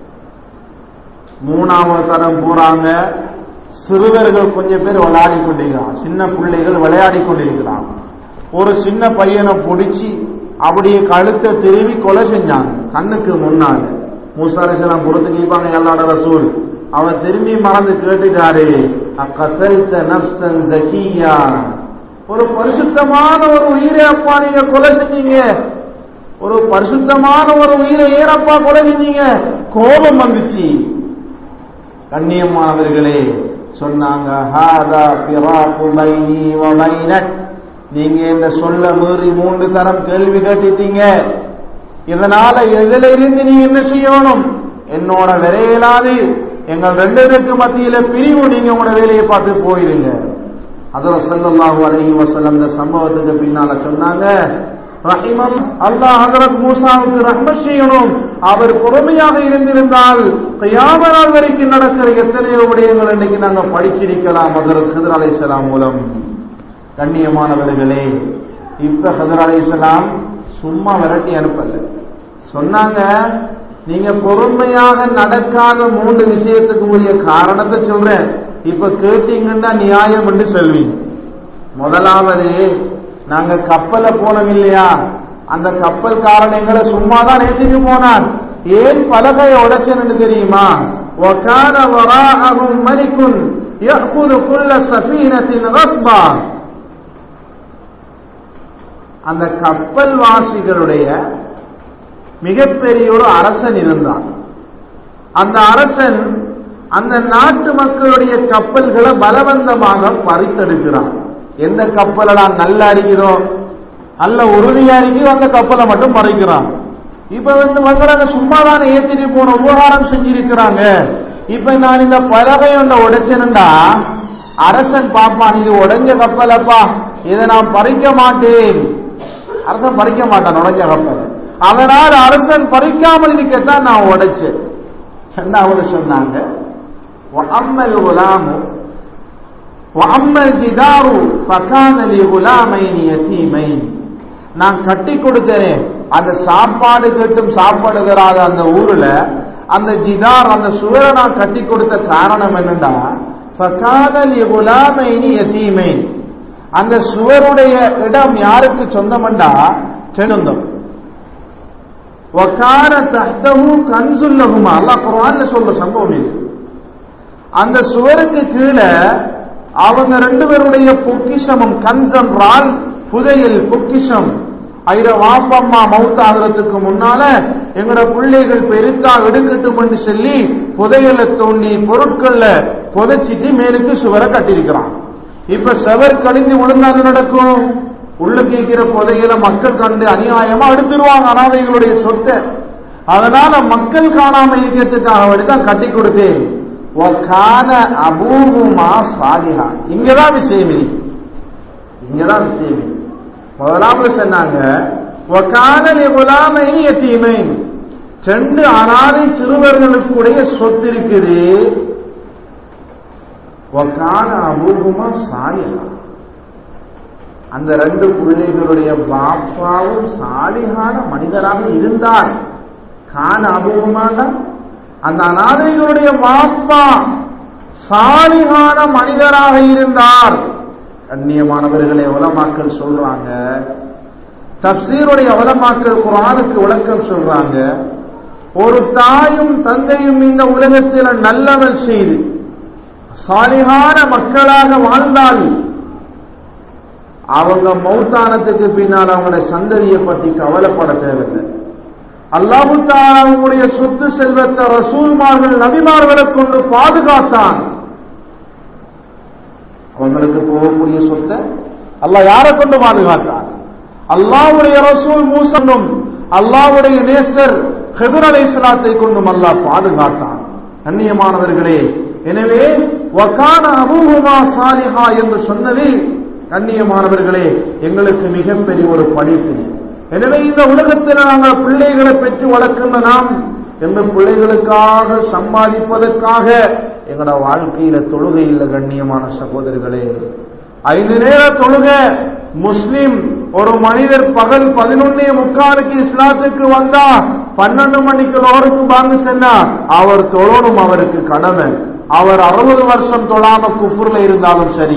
மூணாவது தரம் போறாங்க சிறுவர்கள் கொஞ்சம் பேர் விளையாடி கொண்டிருக்கிறான் சின்ன பிள்ளைகள் விளையாடி கொண்டிருக்கிறான் ஒரு சின்ன பையனை பிடிச்சி அப்படியே கழுத்தை திருவி கொலை செஞ்சாங்க கண்ணுக்கு முன்னால மூசாரிசலாம் பொறுத்து கேட்பாங்க எல்லாட ரசூல் அவன் திரும்பி மறந்து கேட்டுட்டாரு அக்கசல்த நப்சன் ஜக்கியா ஒரு பரிசுத்தமான ஒரு உயிரை அப்பா நீங்க கொலை செஞ்சீங்க ஒரு பரிசுத்தமான ஒரு உயிரை ஏறப்பா கொலை செஞ்சீங்க கோபம் வந்துச்சு கண்ணியமானவர்களே சொன்னாங்க ஹாதா பிராக்கு பைனி வ பைனக் நீங்க இந்த சொல்ல மீறி மூன்று தரம் கேள்வி கேட்டுட்டீங்க இதனால எதுல இருந்து நீ என்ன செய்யணும் என்னோட விரையலாது எங்கள் ரெண்டு பேருக்கு மத்தியில பிரிவு நீங்க உங்களோட வேலையை பார்த்து போயிருங்க அதுல ஸல்லல்லாஹு அலைஹி வஸல்லம் இந்த சம்பவத்துக்கு பின்னால சொன்னாங்க ரஹிமம் அல்லாஹ் ஹஜரத் மூசாவுக்கு ரஹ்மத் செய்யணும் அவர் பொறுமையாக இருந்திருந்தால் கியாம நாள் வரைக்கும் நடக்கிற எத்தனையோ விடயங்கள் இன்னைக்கு நாங்க படிச்சிருக்கலாம் ஹஜரத் ஹதர் அலைஹிஸ்ஸலாம் மூலம் கண்ணியமானவர்களே இப்ப ஹதர் அலைஹிஸ்ஸலாம் சும்மா விரட்டி அனுப்பல சொன்னாங்க நீங்க பொறுமையாக நடக்காத மூன்று விஷயத்துக்கு உரிய காரணத்தை சொல்றேன் இப்ப கேட்டீங்கன்னா நியாயம் என்று சொல்வீங்க முதலாவது நாங்க கப்பல்ல போனோம் இல்லையா அந்த கப்பல் காரணங்களை சும்மா தான் ஏற்றிட்டு போனான் ஏன் பலகையை உடைச்சன்னு தெரியுமா وكان وراءهم ملك يأخذ كل سفينة غصبا அந்த கப்பல் வாசிகளுடைய மிகப்பெரிய ஒரு அரசன் இருந்தான் அந்த அரசன் அந்த நாட்டு மக்களுடைய கப்பல்களை பலவந்தமாக பறித்தெடுக்கிறான் எந்த கப்பலெல்லாம் நல்லா அடிக்குதோ நல்ல உறுதியா இருக்குதோ அந்த கப்பலை மட்டும் பறிக்கிறான் இப்ப வந்து வங்கடாங்க சும்மா தானே ஏத்திட்டு போன உபகாரம் செஞ்சிருக்கிறாங்க இப்ப நான் இந்த பலகை ஒன்றை உடைச்சேன்டா அரசன் பாப்பான் இது உடைஞ்ச கப்பலப்பா இதை நான் பறிக்க மாட்டேன் அரசன் பறிக்க மாட்டான் உடைஞ்ச கப்பல் அதனால் அரசன் பறிக்காமல் இருக்கத்தான் நான் உடைச்சேன் ரெண்டாவது சொன்னாங்க அம்மல் குலாமு وأما الجدار فكان لغلامين يتيمين நான் கட்டி கொடுத்தேன் அந்த சாப்பாடு கேட்டும் சாப்பாடு தராத அந்த ஊர்ல அந்த ஜிதார் அந்த சுவரை நான் கட்டி கொடுத்த காரணம் என்னண்டா فكان لغلامين يتيمين அந்த சுவருடைய இடம் யாருக்கு சொந்தமண்டா சொந்தம் وكان تحته كنز لهما அல்லாஹ் குர்ஆன்ல சொல்ற சம்பவம் இது அந்த சுவருக்கு கீழே அவங்க ரெண்டு பேருடைய பொக்கிஷமும் கன்சன்றால் புதையல் பொக்கிஷம் ஐர வாப்பம்மா மவுத்தாகிறதுக்கு முன்னால எங்கட பிள்ளைகள் பெருத்தா எடுக்கட்டும் என்று சொல்லி புதையலை தோண்டி பொருட்கள்ல புதைச்சிட்டு மேலுக்கு சுவரை கட்டியிருக்கிறான் இப்ப செவர் கழிந்து விழுந்தாங்க நடக்கும் உள்ள கேட்கிற புதையலை மக்கள் கண்டு அநியாயமா எடுத்துருவாங்க அனாதைகளுடைய சொத்தை அதனால மக்கள் காணாம இருக்கிறதுக்காக வேண்டிதான் கட்டி கொடுத்தேன் ஒக்கான அபூர்வமா சாலிஹா இங்கதான் விஷயம் இருக்கு இங்கதான் விஷயம் இருக்கு முதலாவது சொன்னாங்க ஒக்கான குலாமை எத்தீமை ரெண்டு அனாதை சிறுவர்களுக்குடைய சொத்து இருக்குது ஒக்கான அபூர்வமா சாலிஹா அந்த ரெண்டு பிள்ளைகளுடைய பாப்பாவும் சாலிகான மனிதராக இருந்தார் கான அபூர்வமான அந்த அனாதைகளுடைய பாப்பா சாலிகான மனிதராக இருந்தார் கண்ணியமானவர்களை உலமாக்கள் சொல்றாங்க தப்சீருடைய உலமாக்கள் குரானுக்கு விளக்கம் சொல்றாங்க ஒரு தாயும் தந்தையும் இந்த உலகத்தில் நல்லவன் செய்து சாலிகான மக்களாக வாழ்ந்தால் அவங்க மௌத்தானத்துக்கு பின்னால் அவங்களுடைய சந்ததியை பற்றி கவலைப்பட தேவையில்லை அல்லாஹு அவங்களுடைய சொத்து செல்வத்தை ரசூல்மார்கள் நபிமார்களை கொண்டு பாதுகாத்தான் அவங்களுக்கு போகக்கூடிய சொத்தை அல்லாஹ் யாரை கொண்டு பாதுகாத்தான் அல்லாவுடைய ரசூல் மூசனும் அல்லாவுடைய நேசர் ஹெபர் அலை சலாத்தை கொண்டும் அல்லாஹ் பாதுகாத்தான் கண்ணியமானவர்களே எனவே வக்கான அபூஹுமா சாலிஹா என்று சொன்னது கண்ணியமானவர்களே எங்களுக்கு மிகப்பெரிய ஒரு படிப்பு எனவே இந்த உலகத்தில் நாங்கள் பிள்ளைகளை பெற்று வளர்க்கின்ற நாம் எங்கள் பிள்ளைகளுக்காக சம்பாதிப்பதற்காக எங்களோட வாழ்க்கையில தொழுகை இல்லை கண்ணியமான சகோதரர்களே ஐந்து நேர தொழுக முஸ்லிம் ஒரு மனிதர் பகல் பதினொன்னே முக்காலுக்கு இஸ்லாத்துக்கு வந்தா பன்னெண்டு மணிக்கு லோருக்கு வாங்க சென்னா அவர் தொழணும் அவருக்கு கடமை அவர் அறுபது வருஷம் தொழாம குஃபுர்ல இருந்தாலும் சரி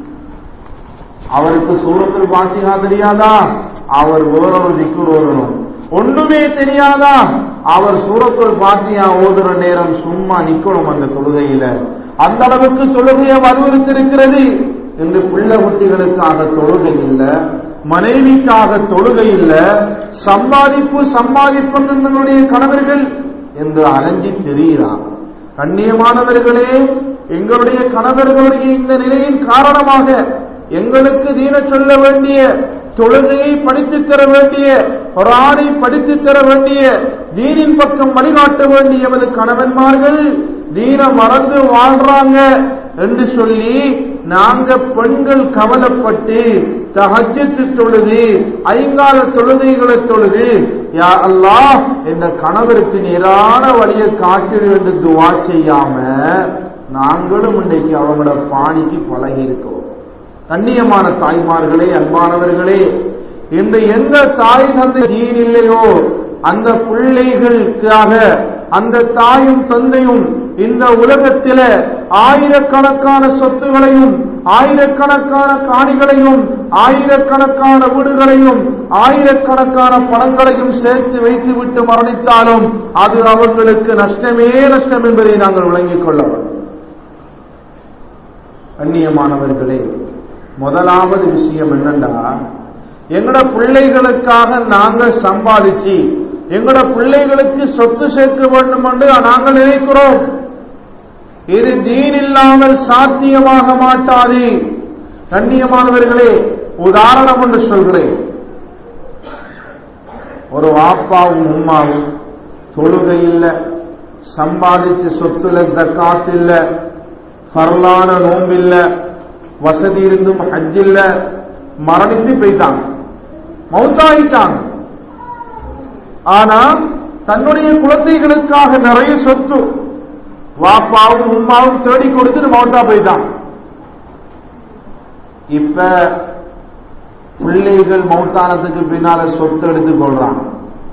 அவருக்கு சூரத்தில் பாசிகா தெரியாதா அவர் வேறொரு திக்கு ஓதணும் ஒண்ணுமே தெரியாதா அவர் சூரத்துல் பாத்தியா ஓதுற நேரம் சும்மா நிக்கணும் அந்த தொழுகையில அந்த அளவுக்கு தொழுகையை வலியுறுத்திருக்கிறது என்று பிள்ளை குட்டிகளுக்காக தொழுகை இல்ல மனைவிக்காக தொழுகை இல்ல சம்பாதிப்பு சம்பாதிப்பு எங்களுடைய கணவர்கள் என்று அலைஞ்சி தெரிகிறார் கண்ணியமானவர்களே எங்களுடைய கணவர்களுடைய இந்த நிலையின் காரணமாக எங்களுக்கு தீன சொல்ல வேண்டிய தொழுகையை படித்து தர வேண்டிய குரானை படித்து தர வேண்டிய தீனின் பக்கம் வழிகாட்ட வேண்டிய எமது கணவன்மார்கள் தீன மறந்து வாழ்றாங்க என்று சொல்லி நாங்க பெண்கள் கவலைப்பட்டு தகஜத்து தொழுது ஐங்கால தொழுகைகளை தொழுது யா அல்லாஹ் இந்த கணவருக்கு நேரான வழியை காட்டிடு என்று துவா செய்யாம நாங்களும் இன்றைக்கு அவங்களோட பாணிக்கு பழகி இருக்கோம் கண்ணியமான தாய்மார்களே அன்பானவர்களே இந்த எந்த தாய் தந்தை தீன் இல்லையோ அந்த பிள்ளைகளுக்காக அந்த தாயும் தந்தையும் இந்த உலகத்தில ஆயிரக்கணக்கான சொத்துகளையும் ஆயிரக்கணக்கான காணிகளையும் ஆயிரக்கணக்கான வீடுகளையும் ஆயிரக்கணக்கான பணங்களையும் சேர்த்து வைத்து விட்டு மரணித்தாலும் அது அவர்களுக்கு நஷ்டமே நஷ்டம் என்பதை நாங்கள் விளங்கிக் கொள்ள வேண்டும் கண்ணியமானவர்களே முதலாவது விஷயம் என்னண்டா எங்கட பிள்ளைகளுக்காக நாங்க சம்பாதிச்சு எங்கட பிள்ளைகளுக்கு சொத்து சேர்க்க வேண்டும் என்று நாங்கள் நினைக்கிறோம் இது தீன் இல்லாமல் சாத்தியமாக மாட்டாது கண்ணியமானவர்களே உதாரணம் என்று சொல்கிறேன் ஒரு வாப்பாவும் உம்மாவும் தொழுகை இல்ல சம்பாதிச்சு சொத்துல தக்காத் இல்ல பரலான நோம்பில்ல வசதி இருந்தும் ஹஜ் இல்ல மரணித்து போயிட்டாங்க மௌத்தாயிட்டாங்க ஆனா தன்னுடைய குழந்தைகளுக்காக நிறைய சொத்து வாப்பாவும் உம்மாவும் தேடி கொடுத்துட்டு மௌத்தா போயிட்டாங்க இப்ப பிள்ளைகள் மௌத்தானத்துக்கு பின்னால சொத்து எடுத்துக் கொள்றாங்க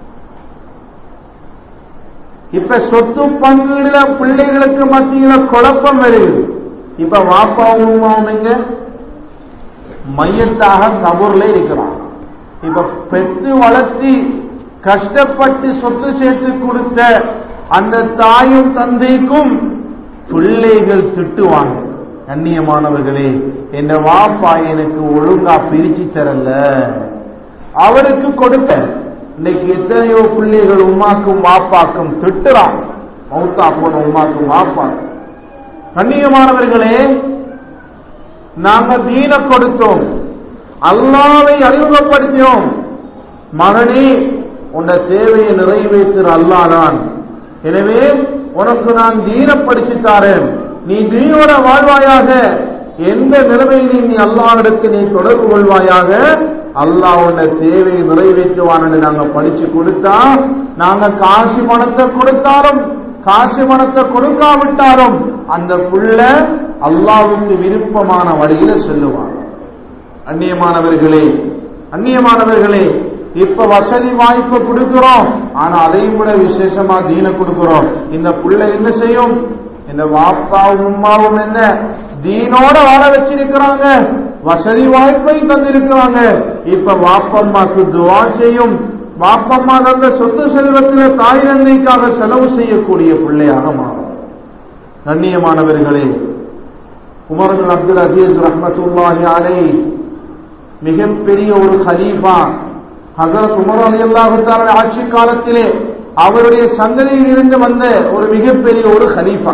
இப்ப சொத்து பங்குல பிள்ளைகளுக்கு மத்தியில குழப்பம் வருது இப்ப வாப்பாவும் உம்மாவும் எங்க மையத்தாக கபூர்ல இருக்கிறான் இப்ப பெற்று வளர்த்தி கஷ்டப்பட்டு சொத்து சேர்த்து கொடுத்த அந்த தாயும் தந்தைக்கும் பிள்ளைகள் திட்டுவாங்க கண்ணியமானவர்களே என் வாப்பா எனக்கு ஒழுங்கா பிரிச்சு தரல அவருக்கு கொடுத்த இன்னைக்கு எத்தனையோ பிள்ளைகள் உமாக்கும் வாப்பாக்கும் திட்டுறான் மௌத்தா போன உமாக்கும் வாப்பாக்கும் கண்ணியமானவர்களே நாங்க தீன கொடுத்தோம் அல்லாவை அறிமுகப்படுத்தினோம் மகனே உன்னை தேவையை நிறைவேற்றுற அல்லாதான் எனவே உனக்கு நான் தீன படிச்சு தாரேன் நீ தீனோட வாழ்வாயாக எந்த நிலைமையிலும் நீ அல்லாவிடத்து நீ தொடர்பு கொள்வாயாக அல்லாஹ் உன்னை தேவையை நிறைவேற்றுவான் என்று நாங்க படிச்சு கொடுத்தா நாங்க காசு பணத்தை கொடுத்தாலும் காசு பணத்தை கொடுக்காவிட்டாலும் அந்த புள்ள அல்லாவுக்கு விருப்பமான வழியில செல்லுவாங்க அந்நியமானவர்களே அந்நியமானவர்களே இப்ப வசதி வாய்ப்பு கொடுக்கிறோம் ஆனா அதையும் விட விசேஷமா தீன கொடுக்கிறோம் இந்த புள்ள என்ன செய்யும் இந்த வாப்பாவும் உம்மாவும் என்ன தீனோட வாழ வச்சிருக்கிறாங்க வசதி வாய்ப்பை தந்திருக்கிறாங்க இப்ப வாப்பம்மாக்கு துவா செய்யும் பாப்பம்மா தந்த சொத்து செல்வத்தில் தாய் தந்தைக்காக செலவு செய்யக்கூடிய பிள்ளையாக மாறும் கண்ணியமானவர்களே உமர்கள் அப்துல் அசீஸ் ரஹமத்துல்லாஹி அலை மிகப்பெரிய ஒரு ஹலீஃபா ஹசரத் உமர் அலி அல்லாஹுத்தார ஆட்சி காலத்திலே அவருடைய சந்ததியில் இருந்து வந்த ஒரு மிகப்பெரிய ஒரு ஹலீஃபா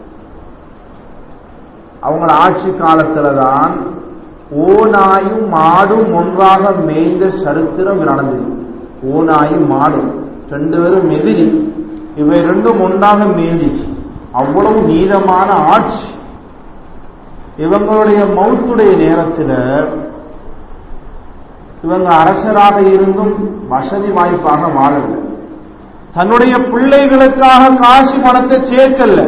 அவங்க ஆட்சி காலத்துல தான் ஓநாயும் மாடும் ஒன்றாக மேய்ந்த சரித்திரம் நடந்தது ஓநாயும் மாடும் ரெண்டு பேரும் எதிரி இவை ரெண்டும் ஒன்றாக மேய்ஞ்சிச்சு அவ்வளவு நீளமான ஆட்சி இவங்களுடைய மௌத்துடைய நேரத்தில் இவங்க அரசராக இருந்தும் வசதி வாய்ப்பாக வாழல தன்னுடைய பிள்ளைகளுக்காக காசு பணத்தை சேர்க்கல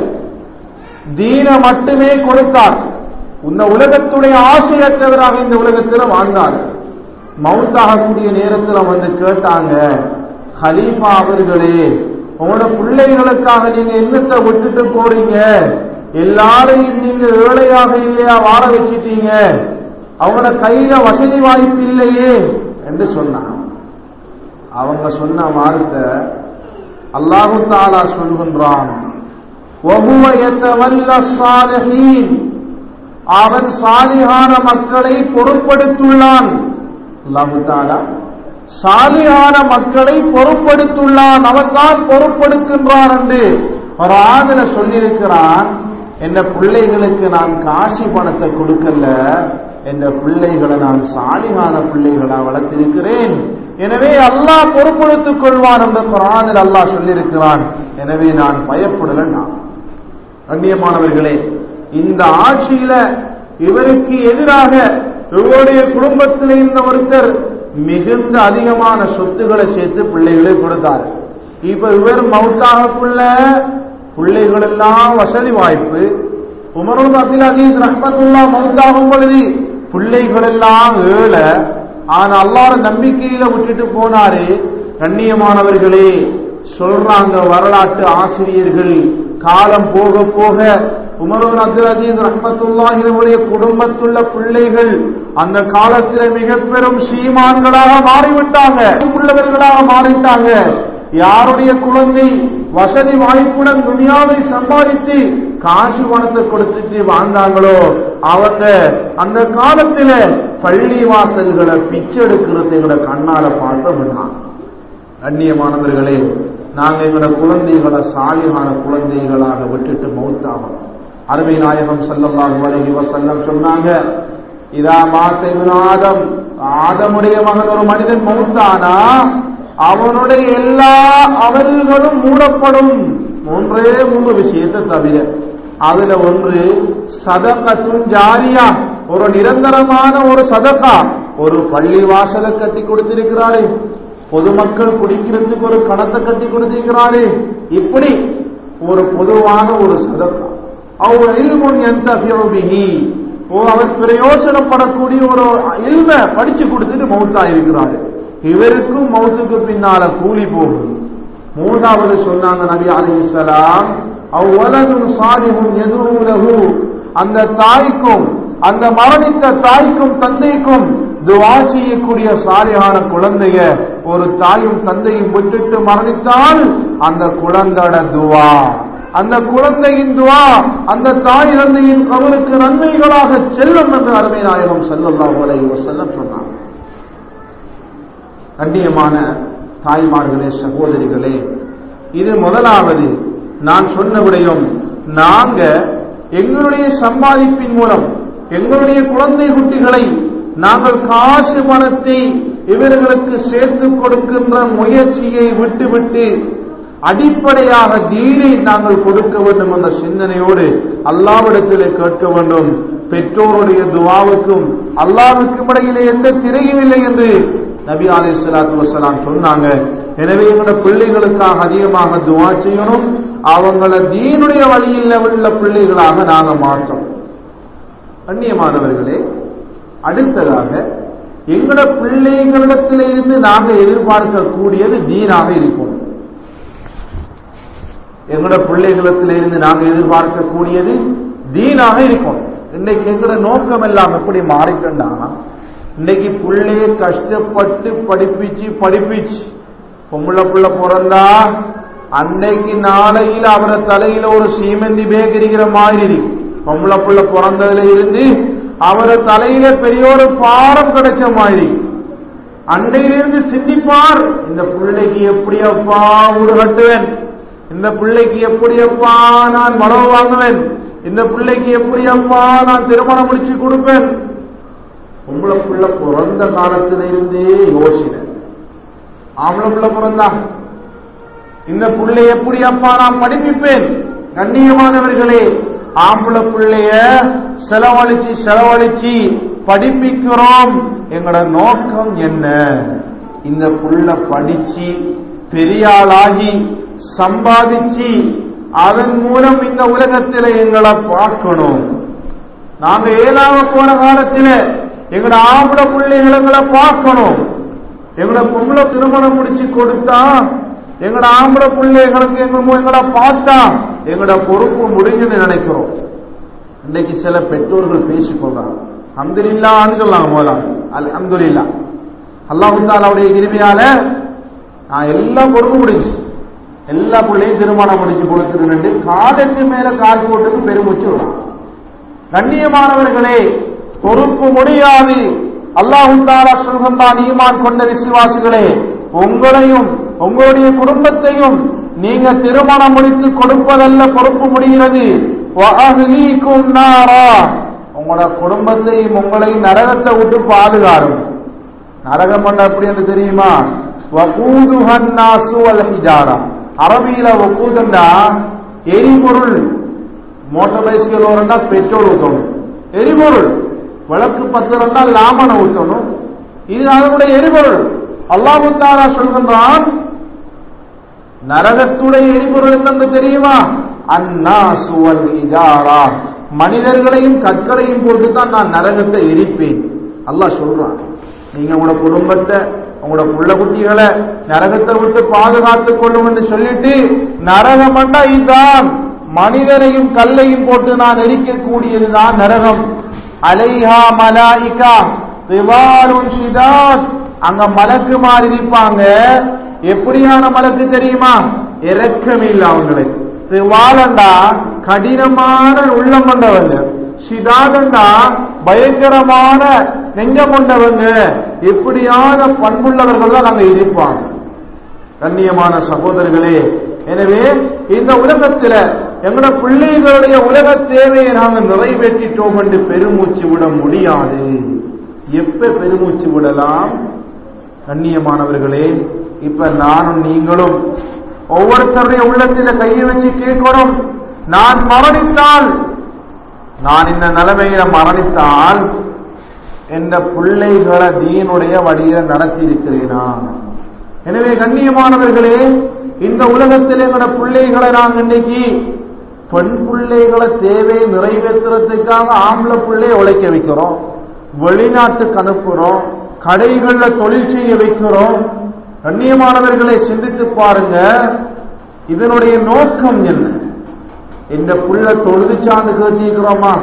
தீன மட்டுமே கொடுத்தார் இந்த உலகத்துடைய ஆசையற்றவராக இந்த உலகத்தில் வாழ்ந்தார் மவுத்தாகக்கூடிய நேரத்தில் வந்து கேட்டாங்க ஹலீஃபா அவர்களே உங்களோட பிள்ளைகளுக்காக நீங்க என்னத்தை விட்டுட்டு போறீங்க எல்லாரையும் நீங்க ஏழையாக இல்லையா வாழ வச்சிட்டீங்க அவங்களோட கையில வசதி வாய்ப்பு இல்லையே என்று சொன்னாங்க அவங்க சொன்ன வார்த்தை அல்லாஹு தாலா சொல்கின்றான் وَهُوَ يَتَوَلَّى الصَّالِحِينَ அவன் சாலிகான மக்களை பொறுப்படுத்துள்ளான் அல்லாஹு தாலா சாலிகான மக்களை பொறுப்படுத்துள்ளான் அவன் தான் பொறுப்படுக்கின்றான் என்று ஒரு ஆதில சொல்லியிருக்கிறான் என்ற பிள்ளைகளுக்கு நான் காசி பணத்தை கொடுக்கல என்ற பிள்ளைகளை நான் சாலிகான பிள்ளைகளா வளர்த்திருக்கிறேன் எனவே அல்லாஹ் பொறுப்படுத்திக் கொள்வான் என்ற குரானில் அல்லாஹ் சொல்லியிருக்கிறான் எனவே நான் பயப்படல நான் கண்ணியமானவர்களே இந்த ஆட்சியில இவருக்கு எதிராக இவருடைய குடும்பத்தில் இருந்த ஒருத்தர் மிகுந்த அதிகமான சொத்துக்களை சேர்த்து பிள்ளைகளை கொடுத்தார் இப்ப இவர் மவுத்தாகக்குள்ள பிள்ளைகள் எல்லாம் வசதி வாய்ப்பு உமருல் அப்துல் அசீஸ் ரஹ்மத்துல்லா மவுத்தாகும் பொழுது பிள்ளைகள் எல்லாம் ஏழை ஆனா அல்லாத நம்பிக்கையில விட்டுட்டு போனாரு கண்ணியமானவர்களே சொல்றாங்க வரலாற்று ஆசிரியர்கள் காலம் போக போக உமரோன் அப்துல் அசீஸ் ரஹமத்துல்லாஹினுடைய குடும்பத்துள்ள பிள்ளைகள் அந்த காலத்தில் மிக பெரும் சீமான்களாக மாறிவிட்டாங்க உள்ளவர்களாக மாறிட்டாங்க யாருடைய குழந்தை வசதி வாய்ப்புடன் துணியாவை சம்பாதித்து காசு பணத்தை கொடுத்துட்டு வாழ்ந்தாங்களோ அவங்க அந்த காலத்துல பள்ளி வாசல்களை பிச்சை எடுக்கிறது எங்களை கண்ணால பார்த்தோம்னா கண்ணியமானவர்களே நாங்க எங்களோட குழந்தைகளை சாலியான குழந்தைகளாக விட்டுட்டு மௌத்தாகணும் அருமை நாயகம் சல்லல்லாஹு அலைஹி வஸல்லம் சொன்னாங்க இதா மாத்த இப்னு ஆதம் ஆதமுடைய மகன் ஒரு மனிதன் மௌத்தானா அவனுடைய எல்லா அமல்களும் மூடப்படும் மூன்றே மூன்று விஷயத்தை தவிர அதுல ஒன்று சதகத்தும் ஜாரியா ஒரு நிரந்தரமான ஒரு சதகா ஒரு பள்ளி வாசலை கட்டி கொடுத்திருக்கிறாரு பொதுமக்கள் குடிக்கிறதுக்கு ஒரு கணத்தை கட்டி கொடுத்திருக்கிறாரு இப்படி ஒரு பொதுவான ஒரு சதகா அவர் இல்முன் எந்த ஓ அவர் பிரயோஜனப்படக்கூடிய ஒரு இல்ம படிச்சு கொடுத்துட்டு மௌத்தா இருக்கிறாரு இவருக்கும் மௌத்துக்கு பின்னால கூலி போகும் மூன்றாவது சொன்னாங்க நபி அலைஹிஸ்ஸலாம் அவ்வளதும் சாலிஹும் எதுவுலகு அந்த தாய்க்கும் அந்த மரணித்த தாய்க்கும் தந்தைக்கும் துவா செய்யக்கூடிய சாலியான குழந்தைய ஒரு தாயும் தந்தையும் விட்டுட்டு மரணித்தால் அந்த குழந்தையோட துவா அந்த குழந்தையின் துவா அந்த தாய் தந்தையின் கவருக்கு நன்மைகளாக செல்லும் என்று அருமை நாயகம் செல்லல்லாஹு அலைஹி வஸல்லம் சொன்னாங்க கண்ணியமான தாய்மார்களே சகோதரிகளே இது முதலாவது நான் சொன்ன விடயம் நாங்க எங்களுடைய சம்பாதிப்பின் மூலம் எங்களுடைய குழந்தை குட்டிகளை நாங்கள் காசு பணத்தை இவர்களுக்கு சேர்த்து கொடுக்கின்ற முயற்சியை விட்டுவிட்டு அடிப்படையாக தீனை நாங்கள் கொடுக்க வேண்டும் என்ற சிந்தனையோடு அல்லாவிடத்திலே கேட்க வேண்டும் பெற்றோருடைய துவாவுக்கும் அல்லாவுக்கும் இடையிலே எந்த திரையும் இல்லை என்று நபி அலி சலாத்து வசலாம் சொன்னாங்க எனவே எங்களோட பிள்ளைகளுக்காக அதிகமாக துவா செய்யணும் அவங்கள தீனுடைய வழியில் உள்ள பிள்ளைகளாக நாங்க மாற்றோம் கண்ணியமானவர்களே அடுத்ததாக எங்களோட பிள்ளைகளிடத்திலிருந்து நாங்க எதிர்பார்க்கக்கூடியது தீனாக இருக்கும் எங்களோட பிள்ளைகளிடத்திலிருந்து நாங்க எதிர்பார்க்கக்கூடியது தீனாக இருக்கும் இன்னைக்கு எங்களோட நோக்கம் எல்லாம் எப்படி மாறிட்டோம்னா இன்னைக்கு பிள்ளைய கஷ்டப்பட்டு படிப்பிச்சு படிப்பிச்சு பொம்பளை புள்ள பிறந்தா அன்னைக்கு நாளையில அவரை தலையில ஒரு சீமெந்தி பேக் இருக்கிற மாதிரி பொம்பளை புள்ள பிறந்ததுல இருந்து அவரை தலையில பெரிய ஒரு பாரம் கிடைச்ச மாதிரி அன்னையிலிருந்து சிந்திப்பார் இந்த பிள்ளைக்கு எப்படி அப்பா வீடு கட்டுவேன் இந்த பிள்ளைக்கு எப்படி அப்பா நான் மனவு வாங்குவேன் இந்த பிள்ளைக்கு எப்படி அப்பா நான் திருமணம் முடிச்சு கொடுப்பேன் பொம்பளை புள்ள பிறந்த காலத்துல இருந்தே யோசனை ஆம்பளை புள்ள பிறந்தா இந்த புள்ளை எப்படி அப்பா நான் படிப்பிப்பேன் கண்ணியமானவர்களே ஆம்பளை பிள்ளைய செலவழிச்சு செலவழிச்சு படிப்பிக்கிறோம் எங்களோட நோக்கம் என்ன இந்த புள்ள படிச்சு பெரியாளாகி சம்பாதிச்சு அதன் மூலம் இந்த உலகத்தில் எங்களை பார்க்கணும் நாங்க ஏழாம போன காலத்துல எங்களோட ஆம்பளை பிள்ளைகளை எங்களை பார்க்கணும் எங்களோட பொம்பளை திருமணம் முடிச்சு கொடுத்தா எங்களோட ஆம்பளை பிள்ளைகளுக்கு எங்க எங்களை பார்த்தா எங்களோட பொறுப்பு முடிஞ்சுன்னு நினைக்கிறோம் இன்னைக்கு சில பெற்றோர்கள் பேசிக்கொள்றாங்க அம்துலில்லான்னு சொல்லாங்க போலாம் அல் அம்துலில்லா அல்லாஹு தாலாவுடைய கிருமையால நான் எல்லாம் பொறுப்பு முடிஞ்சு எல்லா பிள்ளையும் திருமணம் முடிச்சு கொடுத்துருன்னு காலுக்கு மேல கால் போட்டுக்கு பெருமூச்சு விடும் கண்ணியமானவர்களே பொறுப்பு முடியாது அல்லாஹு தாலா சொல்கின்றான் ஈமான் கொண்ட விசுவாசிகளே உங்களையும் உங்களுடைய குடும்பத்தையும் நீங்க திருமணம் முடித்து கொடுப்பதல்ல பொறுப்பு முடிகிறது வஅஹ்லீக்கும் நாரா உங்களோட குடும்பத்தையும் உங்களையும் நரகத்தை விட்டு பாதுகாரும் நரகம் பண்ண எப்படி என்று தெரியுமா வகூதுஹன் நாசு வல் ஹிஜாரா அரபியில வகூதுன்னா எரிபொருள் மோட்டார் பைஸ்கள் வரண்டா பெட்ரோல் ஊற்றணும் எரிபொருள் விளக்கு பத்திரம்னா லாமனை ஊற்றணும் இது அதனுடைய எரிபொருள் அல்லாஹு தாரா சொல்கின்றான் நரகத்துடைய எரிபொருள் என்னன்னு தெரியுமா அன்னா சுவல் இஜாரா மனிதர்களையும் கற்களையும் போட்டு தான் நான் நரகத்தை எரிப்பேன் அல்லாஹ் சொல்றான் நீங்க உங்களோட குடும்பத்தை உங்களோட புள்ள குட்டிகளை நரகத்தை விட்டு பாதுகாத்துக் கொள்ளும் என்று சொல்லிட்டு நரகம் அண்டா இதுதான் மனிதரையும் கல்லையும் போட்டு நான் எரிக்கக்கூடியதுதான் நரகம் அலைஹா மலாயிகா ரிவாலுன் ஷிதாத் அங்க மலக்கு மாதிரி இருப்பாங்க எப்படியான மலக்கு தெரியுமா இறக்கம் இல்லை அவங்களுக்கு ரிவாலண்டா கடினமான உள்ளம் கொண்டவங்க சிதாதண்டா பயங்கரமான நெஞ்சம் கொண்டவங்க இப்படியான பண்புள்ளவர்கள் தான் நாங்க இருப்பாங்க கண்ணியமான சகோதரர்களே எனவே இந்த உலகத்துல எங்களோட பிள்ளைகளுடைய உலக தேவையை நாங்க நிறைவேற்றிட்டோம் என்று பெருமூச்சு விட முடியாது எப்ப பெருமூச்சு விடலாம் கண்ணியமானவர்களே இப்ப நானும் நீங்களும் ஒவ்வொருத்தருடைய உள்ளத்தில கையை வச்சு கேட்கணும் நான் மரணித்தால் நான் இந்த நிலைமையில மரணித்தால் என்ற பிள்ளைகளை தீனுடைய வழியில நடத்தி இருக்கிறேனா எனவே கண்ணியமானவர்களே இந்த உலகத்தில் எங்களோட பிள்ளைகளை நாங்க இன்னைக்கு பெண் பிள்ளைகளை தேவையை நிறைவேற்றுறதுக்காக ஆம்பளை பிள்ளையை உழைக்க வைக்கிறோம் வெளிநாட்டுக்கு அனுப்புறோம் கடைகள்ல தொழில் செய்ய வைக்கிறோம் கண்ணியமானவர்களை சிந்தித்து பாருங்க இதனுடைய நோக்கம் என்ன இந்த புள்ள தொழுதுச்சான்னு கேட்டிருக்கிறோமா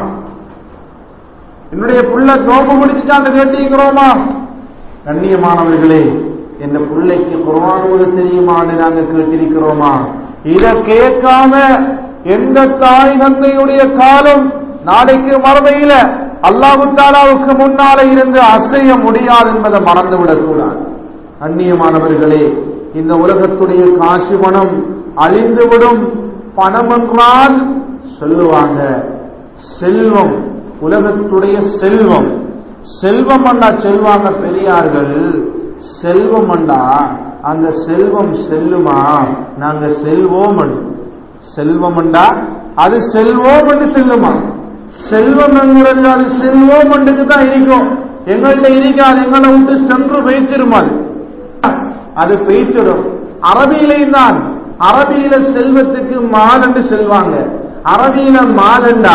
என்னுடைய புள்ள நோம்பு முடிச்சுச்சான்னு கேட்டிருக்கிறோமா கண்ணியமானவர்களே இந்த பிள்ளைக்கு குர்ஆன் ஓத தெரியுமான்னு நாங்க கேட்டிருக்கிறோமா இத கேட்காம எந்த தாய் தந்தையுடைய காலம் நாளைக்கு மறுமையில அல்லாஹு தாலாவுக்கு முன்னால இருந்து அசைய முடியாது என்பதை மறந்துவிடக் கூடாது அந்நியமானவர்களே இந்த உலகத்துடைய காசு பணம் அழிந்துவிடும் பணம் என்றால் சொல்லுவாங்க செல்வம் உலகத்துடைய செல்வம் செல்வம் அண்டா செல்வாங்க பெரியார்கள் செல்வம் அண்டா அந்த செல்வம் செல்லுமா நாங்க செல்வோம் செல்வம் அண்டா அது செல்வோம் என்று செல்லுமா செல்வம் என்கிறது அது செல்வோம் என்றுக்கு தான் இருக்கும் எங்கள்ட்ட இருக்காது எங்களை விட்டு சென்று வைத்திரும் அது அது பெய்த்திடும் அரபியிலையும் தான் அரபியில செல்வத்துக்கு மால் என்று செல்வாங்க அரபியில மாலண்டா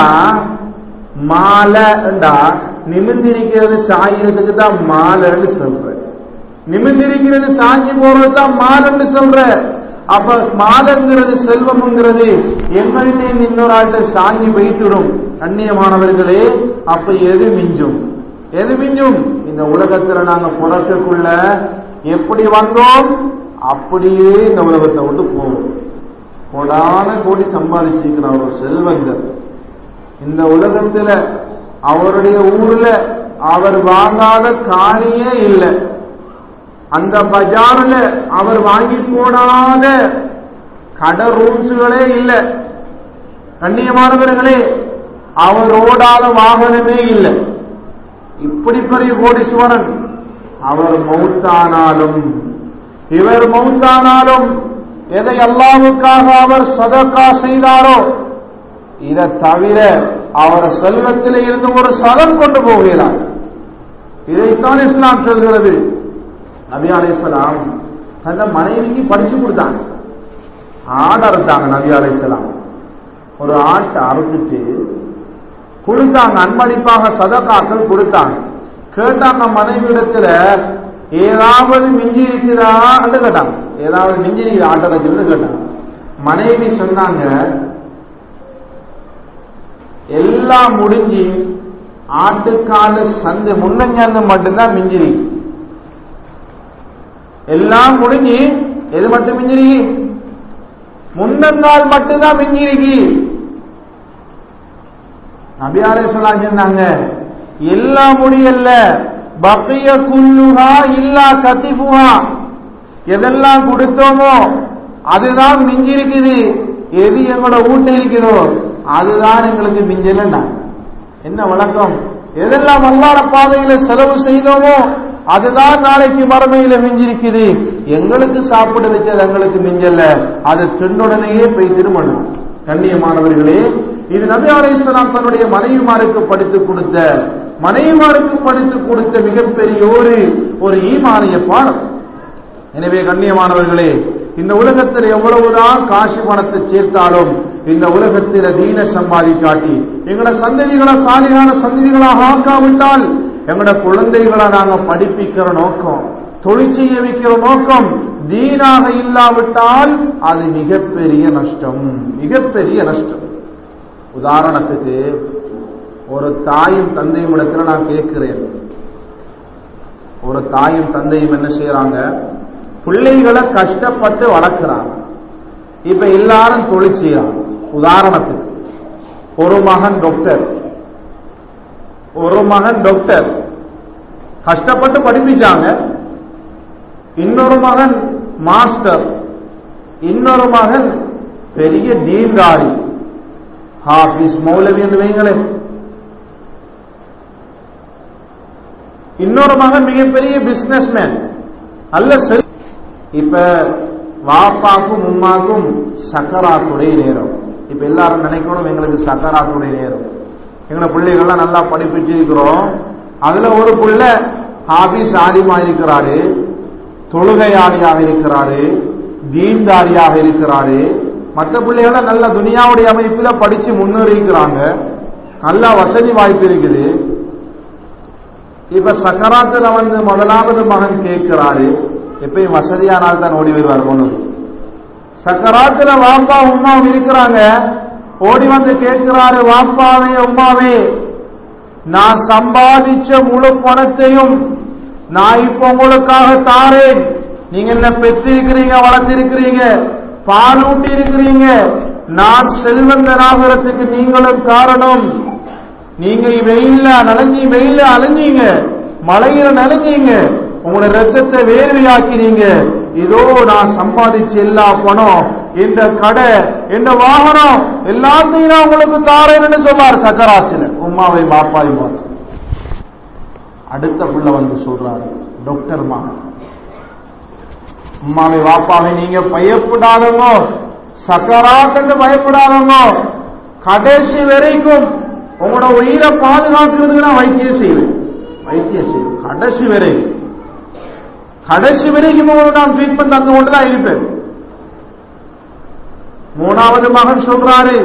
மாலண்டா நிமிந்திருக்கிறது சாயறதுக்கு தான் மாலன்னு சொல்ற நிமிந்திருக்கிறது சாஞ்சி போறது தான் மாலன்னு சொல்ற அப்ப மாலங்கிறது செல்வம்ங்கிறது எங்கள்கிட்ட இன்னொரு ஆள்கிட்ட சாஞ்சி வைத்துடும் கண்ணியமானவர்களே அப்ப எது மிஞ்சும் எது மிஞ்சும் இந்த உலகத்துல நாங்க பிறக்கக்குள்ள எப்படி வந்தோம் அப்படியே இந்த உலகத்தை விட்டு போகும் கோடான கோடி சம்பாதிச்சிருக்கிற ஒரு செல்வந்தர் இந்த உலகத்துல அவருடைய ஊர்ல அவர் வாங்காத காணியே இல்லை அந்த பஜார்ல அவர் வாங்கி போடாத கடை ரூல்ஸுகளே இல்லை கண்ணியமானவர்களே அவர் ஓடாத வாகனமே இல்லை இப்படி பெரிய கோடீஸ்வரன் அவர் மௌத்தானாலும் இவர் மௌத்தானாலும் எதை அல்லாவுக்காக அவர் சதக்கா செய்தாரோ இதை தவிர அவர் செல்வத்தில் இருந்து ஒரு சதம் கொண்டு போகிறார் இதைத்தான் இஸ்லாம் சொல்கிறது நபி அலைசலாம் தந்த மனைவிக்கு படிச்சு கொடுத்தாங்க ஆடு அறுத்தாங்க நபி அலைசலாம் ஒரு ஆட்டை அறுத்துட்டு கொடுத்தாங்க அன்பளிப்பாக சதக்காக்கள் கொடுத்தாங்க கேட்டாங்க மனைவிடத்துல ஏதாவது மிஞ்சி இருக்குதான்னு கேட்டாங்க ஏதாவது மிஞ்சி இருக்கிற ஆட்டத்தில் கேட்டாங்க மனைவி சொன்னாங்க எல்லாம் முடிஞ்சு ஆட்டுக்கால சந்து முன்னஞ்சாந்து மட்டும்தான் மிஞ்சிரி எல்லாம் முடிஞ்சு எது மட்டும் மிஞ்சிரி முன்னங்கால் மட்டும்தான் மிஞ்சிருக்கு நபியாரே சொன்னாங்க எல்லாம் முடியல பக்கிய குல்லுகா இல்லா கத்திபுகா எதெல்லாம் கொடுத்தோமோ அதுதான் மிஞ்சிருக்குது எது எங்களோட வீட்டு இருக்குதோ அதுதான் எங்களுக்கு மிஞ்சலன்னா என்ன வழக்கம் எதெல்லாம் அல்லாட பாதையில செலவு செய்தோமோ அதுதான் நாளைக்கு மறுமையில மிஞ்சிருக்குது எங்களுக்கு சாப்பிட வச்சது எங்களுக்கு மிஞ்சல்ல அது தின்னுடனேயே போய் திருமணம் கண்ணியமானவர்களே இது நபி அலைஹிஸ்ஸலாம் தன்னுடைய மனைவிமாருக்கு படித்து கொடுத்த மனைவிமாருக்கு படித்து கொடுத்த மிகப்பெரிய ஒரு ஒரு ஈமானிய பாடம் எனவே கண்ணியமானவர்களே இந்த உலகத்தில் எவ்வளவுதான் காசு பணத்தை சேர்த்தாலும் இந்த உலகத்தில தீன சம்பாதிக்காட்டி எங்களோட சந்ததிகளை சாலிகான சந்ததிகளாக ஆக்காவிட்டால் எங்களோட குழந்தைகளை நாங்க படிப்பிக்கிற நோக்கம் தொழில் செய்ய வைக்கிற நோக்கம் தீனாக இல்லாவிட்டால் அது மிகப்பெரிய நஷ்டம் மிகப்பெரிய நஷ்டம் உதாரணத்துக்கு ஒரு தாயும் தந்தையும் இடத்துல நான் கேட்கிறேன் ஒரு தாயும் தந்தையும் என்ன செய்யறாங்க பிள்ளைகளை கஷ்டப்பட்டு வளர்க்கிறாங்க இப்ப எல்லாரும் தொழில் செய்யறாங்க உதாரணத்துக்கு ஒரு மகன் டாக்டர் ஒரு மகன் டாக்டர் கஷ்டப்பட்டு படிப்பிச்சாங்க இன்னொரு மகன் மாஸ்டர் இன்னொரு மகன் பெரிய தீன்தாரி ஹாஃபிஸ் மௌலவி என்று வைங்களேன் இன்னொரு மகன் மிகப்பெரிய பிசினஸ்மேன் அல்ல செல் இப்ப வாப்பாக்கும் உம்மாக்கும் சக்கராத்துடைய நேரம் இப்ப எல்லாரும் நினைக்கணும் எங்களுக்கு சக்கராத்துடைய நேரம் எங்களை பிள்ளைகள்லாம் நல்லா படிப்பிச்சிருக்கிறோம் அதுல ஒரு புள்ள ஹாபிஸ் ஆலிமா இருக்கிறாரு தொழுகையாளியாக இருக்கிறாரு தீன்தாரியாக இருக்கிறாரு மற்ற பிள்ளைகளை நல்ல துனியாவுடைய அமைப்புல படிச்சு முன்னேறிக்கிறாங்க நல்ல வசதி வாய்ப்பு இருக்குது இப்ப சக்கராத்துல வந்து முதலாவது மகன் கேட்கிறாரு எப்பயும் வசதியானால் தான் ஓடி வருவார் கொண்டு சக்கராத்துல வாப்பா உமாவும் இருக்கிறாங்க ஓடி வந்து கேட்கிறாரு வாப்பாவே உமாவே நான் சம்பாதிச்ச முழு பணத்தையும் நான் இப்ப உங்களுக்காக தாரேன் நீங்க என்ன பெற்றிருக்கிறீங்க வளர்த்திருக்கிறீங்க பால் ஊட்டி இருக்கிறீங்க நான் செல்வந்தனாகிறதுக்கு நீங்களும் காரணம் நீங்க வெயில்ல நனைஞ்சி வெயில்ல அலைஞ்சீங்க மழையில நனைஞ்சீங்க உங்களோட ரத்தத்தை வேர்வையாக்கினீங்க இதோ நான் சம்பாதிச்ச எல்லா பணம் இந்த கடை இந்த வாகனம் எல்லாத்தையும் நான் உங்களுக்கு தாரேன்னு சொன்னார் சக்கராச்சில உமாவை பாப்பாவை பார்த்து அடுத்த புள்ள வந்து சொல்றாரு டாக்டர் மகன் உமாவை வாப்பாவை நீங்க பயப்படாதவங்க சக்கராத்துன்னு பயப்படாதவங்க கடைசி வரைக்கும் உங்களோட உயிரை பாதுகாக்கிறதுக்கு நான் வைத்தியம் செய்வேன் வைத்தியம் செய்வேன் கடைசி வரை கடைசி வரைக்கும் உங்களுக்கு நான் ட்ரீட்மெண்ட் தந்து கொண்டு தான் இருப்பேன் மூணாவது மகன் சொல்றாரு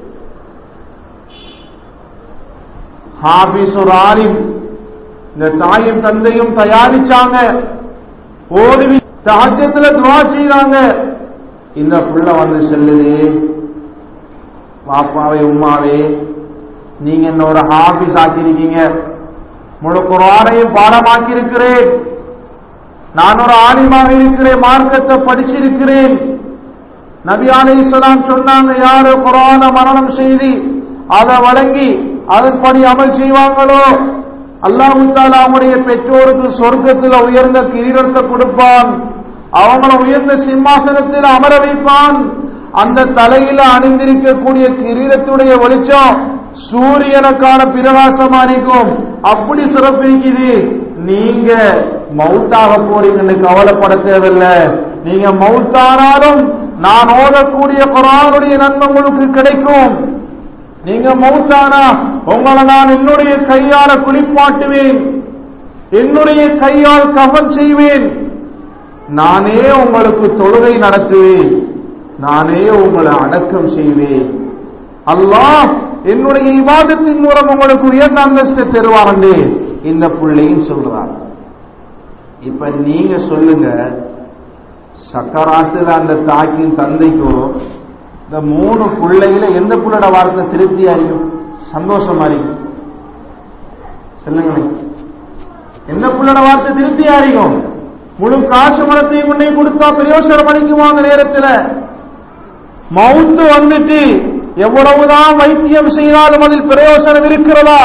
ஹாபிஸ் ஒரு ஆலிம் இந்த தாயும் தந்தையும் தயாரிச்சாங்க ஓடி தாத்தியத்துல துவா செய்றாங்க இந்த புள்ள வந்து செல்லுது பாப்பாவே உமாவே நீங்க என்னோட ஹாபிஸ் ஆக்கியிருக்கீங்க முழு குரானையும் பாடமாக்கி இருக்கிறேன் நான் ஒரு ஆலிமாக இருக்கிறேன் மார்க்கத்தை படிச்சிருக்கிறேன் நபி அலைஹிஸ்ஸலாம் சொன்னாங்க யாரு குரான மரணம் செய்து அதை வழங்கி அதன்படி அமல் செய்வாங்களோ அல்லாஹு தாலா அவங்களுடைய பெற்றோருக்கு சொர்க்கத்தில் உயர்ந்த கிரீடத்தை கொடுப்பான் அவங்கள உயர்ந்த சிம்மாசனத்தில் அமர வைப்பான் அந்த தலையில அணிந்திருக்கக்கூடிய கிரீடத்துடைய வெளிச்சம் சூரியனுக்கான பிரகாசமா இருக்கும் அப்படி சிறப்பிக்குது நீங்க மவுத்தாக போறீங்கன்னு கவலைப்பட தேவையில்லை நீங்க மவுத்தானாலும் நான் ஓதக்கூடிய குரானுடைய நன்மை உங்களுக்கு கிடைக்கும் நீங்க மவுத்தானா உங்களை நான் என்னுடைய கையால குளிப்பாட்டுவேன் என்னுடைய கையால் கவன் செய்வேன் நானே உங்களுக்கு தொழுகை நடத்துவேன் நானே உங்களை அடக்கம் செய்வேன் அல்லாஹ் என்னுடைய இவாதத்தின் மூலம் உங்களுக்கு உயர்ந்த அந்தஸ்து தருவாரண்டே இந்த பிள்ளையும் சொல்றார் இப்ப நீங்க சொல்லுங்க சக்கராத்துல அந்த தாக்கின் தந்தைக்கும் இந்த மூணு பிள்ளைகள எந்த பிள்ளையோட வார்த்தை திருப்தியா இருக்கும் சந்தோஷமா இருக்கும் சொல்லுங்களேன் எந்த பிள்ளையோட வார்த்தை திருப்தியா இருக்கும் முழு காசு மரத்தையும் கொண்டே கொடுத்தா பிரயோசனம் அளிக்குமா அந்த நேரத்தில் மவுத்து வந்துட்டு எவ்வளவுதான் வைத்தியம் செய்தாலும் அதில் பிரயோசனம் இருக்கிறதா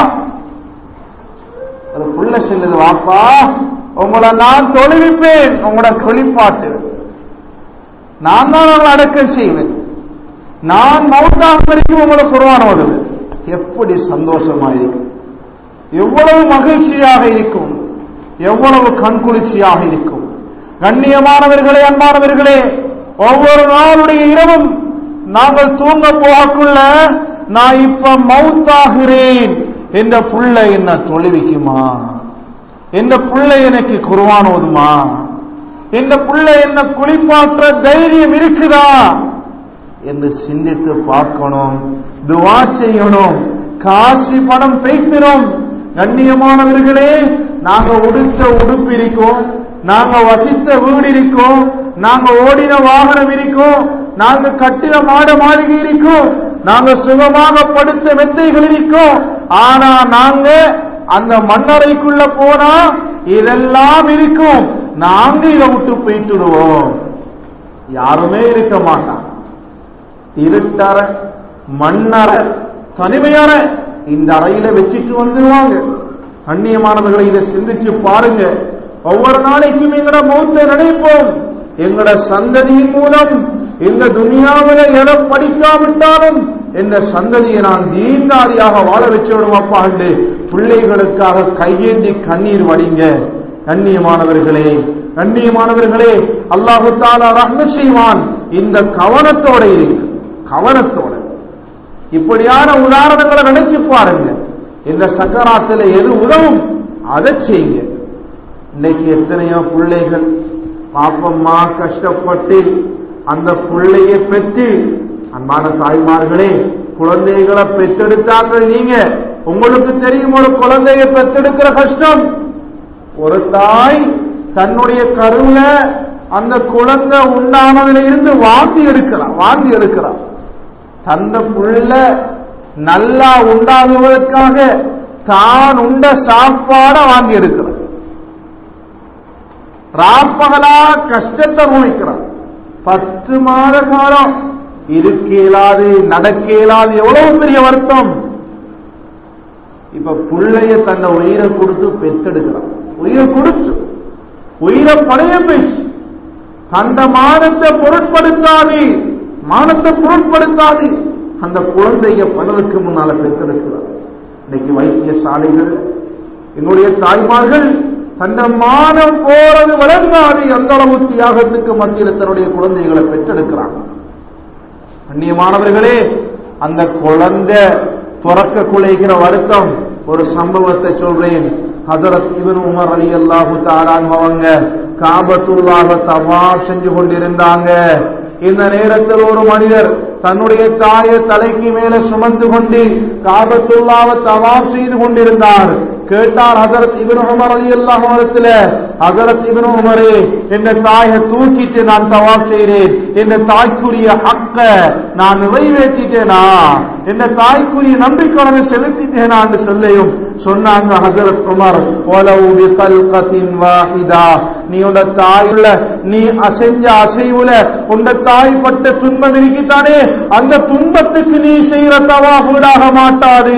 அது புள்ள சொல்லுது வாப்பா உங்களை நான் தொழுவிப்பேன் உங்களோட வெளிப்பாட்டு நான் தான் உங்களை அடக்கம் செய்வேன் நான் மவுத்தாக வரைக்கும் உங்களை குருவான உதவு எப்படி சந்தோஷமா இருக்கும் எவ்வளவு மகிழ்ச்சியாக இருக்கும் எவ்வளவு கண்குளிர்ச்சியாக இருக்கும் கண்ணியமானவர்களே அன்பானவர்களே ஒவ்வொரு நாளுடைய இரவும் நாங்கள் தூங்க போகக்குள்ள நான் இப்ப மவுத்தாகிறேன் என்ற புள்ள என்ன தொழுவிக்குமா என்ற புள்ள எனக்கு குருவான் ஓதுமா என்ற புள்ள என்ன குளிப்பாற்ற தைரியம் இருக்குதா என்று சிந்தித்து பார்க்கணும் துவா செய்யணும் காசி பணம் பேசினோம் கண்ணியமானவர்களே நாங்க உடுத்த உடுப்பு இருக்கோம் நாங்க வசித்த வீடு இருக்கோம் நாங்க ஓடின வாகனம் இருக்கோம் நாங்க கட்டின மாட மாளிகை இருக்கோம் நாங்க சுகமாக படுத்த மெத்தைகள் இருக்கோம் ஆனா நாங்க அந்த மண்ணறைக்குள்ள போனா இதெல்லாம் இருக்கும் நாங்க இதை விட்டு போயிட்டுடுவோம் யாருமே இருக்க மாட்டான் இருட்டற மண்ணற தனிமையற இந்த அறையில வச்சுட்டு வந்துருவாங்க அந்நியமானவர்களை இதை சிந்திச்சு பாருங்க ஒவ்வொரு நாளைக்கும் எங்கட மௌத்தை நினைப்போம் எங்கட சந்ததியின் மூலம் இந்த துனியாவில எதை படிக்காவிட்டாலும் இந்த சந்ததியை நான் தீர்ந்தாரியாக வாழ வச்சு விடுவாப்பா என்று பிள்ளைகளுக்காக கையேந்தி கண்ணீர் வடிங்க கண்ணியமானவர்களே கண்ணியமானவர்களே அல்லாஹு தாலா ரஹ்ம செய்வான் இந்த கவனத்தோட இருக்கு கவனத்தோட இப்படியான உதாரணங்களை நினைச்சு பாருங்க இந்த சக்கராத்துல எது உதவும் அதை செய்யுங்க இன்னைக்கு எத்தனையோ பிள்ளைகள் பாப்பம்மா கஷ்டப்பட்டு அந்த பிள்ளைய பெற்று அன்பான தாய்மார்களே குழந்தைகளை பெற்றெடுத்தாங்க நீங்க உங்களுக்கு தெரியும் ஒரு குழந்தைய பெற்றெடுக்கிற கஷ்டம் ஒரு தாய் தன்னுடைய கருவுல அந்த குழந்தை உண்டானதுல இருந்து வாந்தி எடுக்கிறான் வாந்தி எடுக்கிறான் தந்த புள்ள நல்லா உண்டாகுவதற்காக தான் உண்ட சாப்பாட வாங்கி எடுக்கிறான் ராப்பகலா கஷ்டத்தை அனுபவிக்கிறான் பத்து மாத காலம் இருக்க இயலாது நடக்க இயலாது எவ்வளவு பெரிய வருத்தம் இப்ப புள்ளைய தன்னை உயிரை கொடுத்து பெத்தெடுக்கிறான் உயிரை கொடுத்து உயிரை பழைய பேச்சு அந்த மானத்தை பொருட்படுத்தாது மானத்தை பொருட்படுத்தாது அந்த குழந்தைய பலருக்கு முன்னால பெற்றெடுக்கிறார் இன்னைக்கு வைத்தியசாலைகள் என்னுடைய தாய்மார்கள் தந்த மானம் போறது வளர்ந்தாது அந்த அளவு தியாகத்துக்கு மத்தியில் தன்னுடைய குழந்தைகளை பெற்றெடுக்கிறாங்க அந்நியமானவர்களே அந்த குழந்தை பிறக்க குலைகிற வருத்தம் ஒரு சம்பவத்தை சொல்றேன் ஹசரத் இவன் உமர் அலி அல்லாஹு தாரான் அவங்க காபத்துள்ளாக தவா செஞ்சு கொண்டிருந்தாங்க இந்த நேரத்தில் ஒரு மனிதர் தன்னுடைய தாயை தலைக்கு மேல சுமந்து கொண்டு காபத்துள்ளாவ தவாப் செய்து கொண்டிருந்தார் கேட்டார் ஹசரத் இபின் உமர் அலி அல்லாஹ் இடத்துல ஹசரத் இபின் உமரே என் தாயை தூக்கிட்டு நான் தவாப் செய்கிறேன் என் தாய்க்குரிய ஹக்க நான் நிறைவேற்றிட்டேனா என் தாய்க்குரிய நம்பிக்கையை செலுத்திட்டேனா என்று சொல்லையும் சொன்னாங்க ஹசரத் உமர் ஒலவு பிகல்கத்தின் வாஹிதா நீ உன்ட தாயுள்ள நீ அசைஞ்ச அசைவுல உன்ட தாய் பட்ட துன்பம் இருக்கிட்டானே அந்த துன்பத்துக்கு நீ செய்யற தவா வீடாக மாட்டாது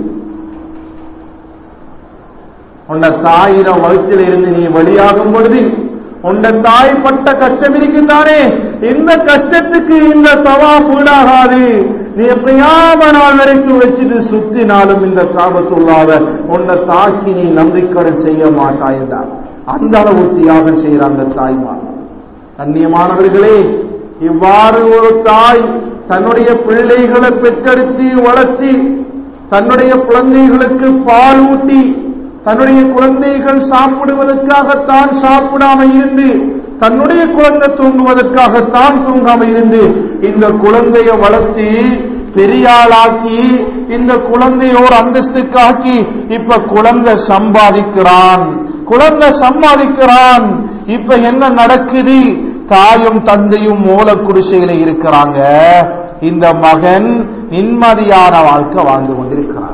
உன்ன தாயிர வயிற்றில் இருந்து நீ வெளியாகும் பொழுது உன்ன தாய் பட்ட கஷ்டம் இருக்கின்றானே இந்த கஷ்டத்துக்கு இந்த தவா வீடாகாது நீ எப்பயாம நாள் வரைக்கும் வச்சுட்டு சுத்தினாலும் இந்த காபத்துள்ளாத உன்னை தாக்கி நீ நம்பிக்கடன் செய்ய மாட்டாய் என்றார் அந்த அளவு தியாகம் செய்யறாங்க தாய்மார் கண்ணியமானவர்களே இவ்வாறு ஒரு தாய் தன்னுடைய பிள்ளைகளை பெற்றெடுத்து வளர்த்தி தன்னுடைய குழந்தைகளுக்கு பால் ஊட்டி தன்னுடைய குழந்தைகள் சாப்பிடுவதற்காகத்தான் சாப்பிடாம இருந்து தன்னுடைய குழந்தை தூங்குவதற்காகத்தான் தூங்காம இருந்து இந்த குழந்தைய வளர்த்தி பெரியாளாக்கி இந்த குழந்தையோர் அந்தஸ்துக்காக்கி இப்ப குழந்தை சம்பாதிக்கிறான் குழந்தை சம்பாதிக்கிறான் இப்ப என்ன நடக்குது தாயும் தந்தையும் மூல குடிசையில இருக்கிறாங்க இந்த மகன் நிம்மதியான வாழ்க்கை வாழ்ந்து கொண்டிருக்கிறான்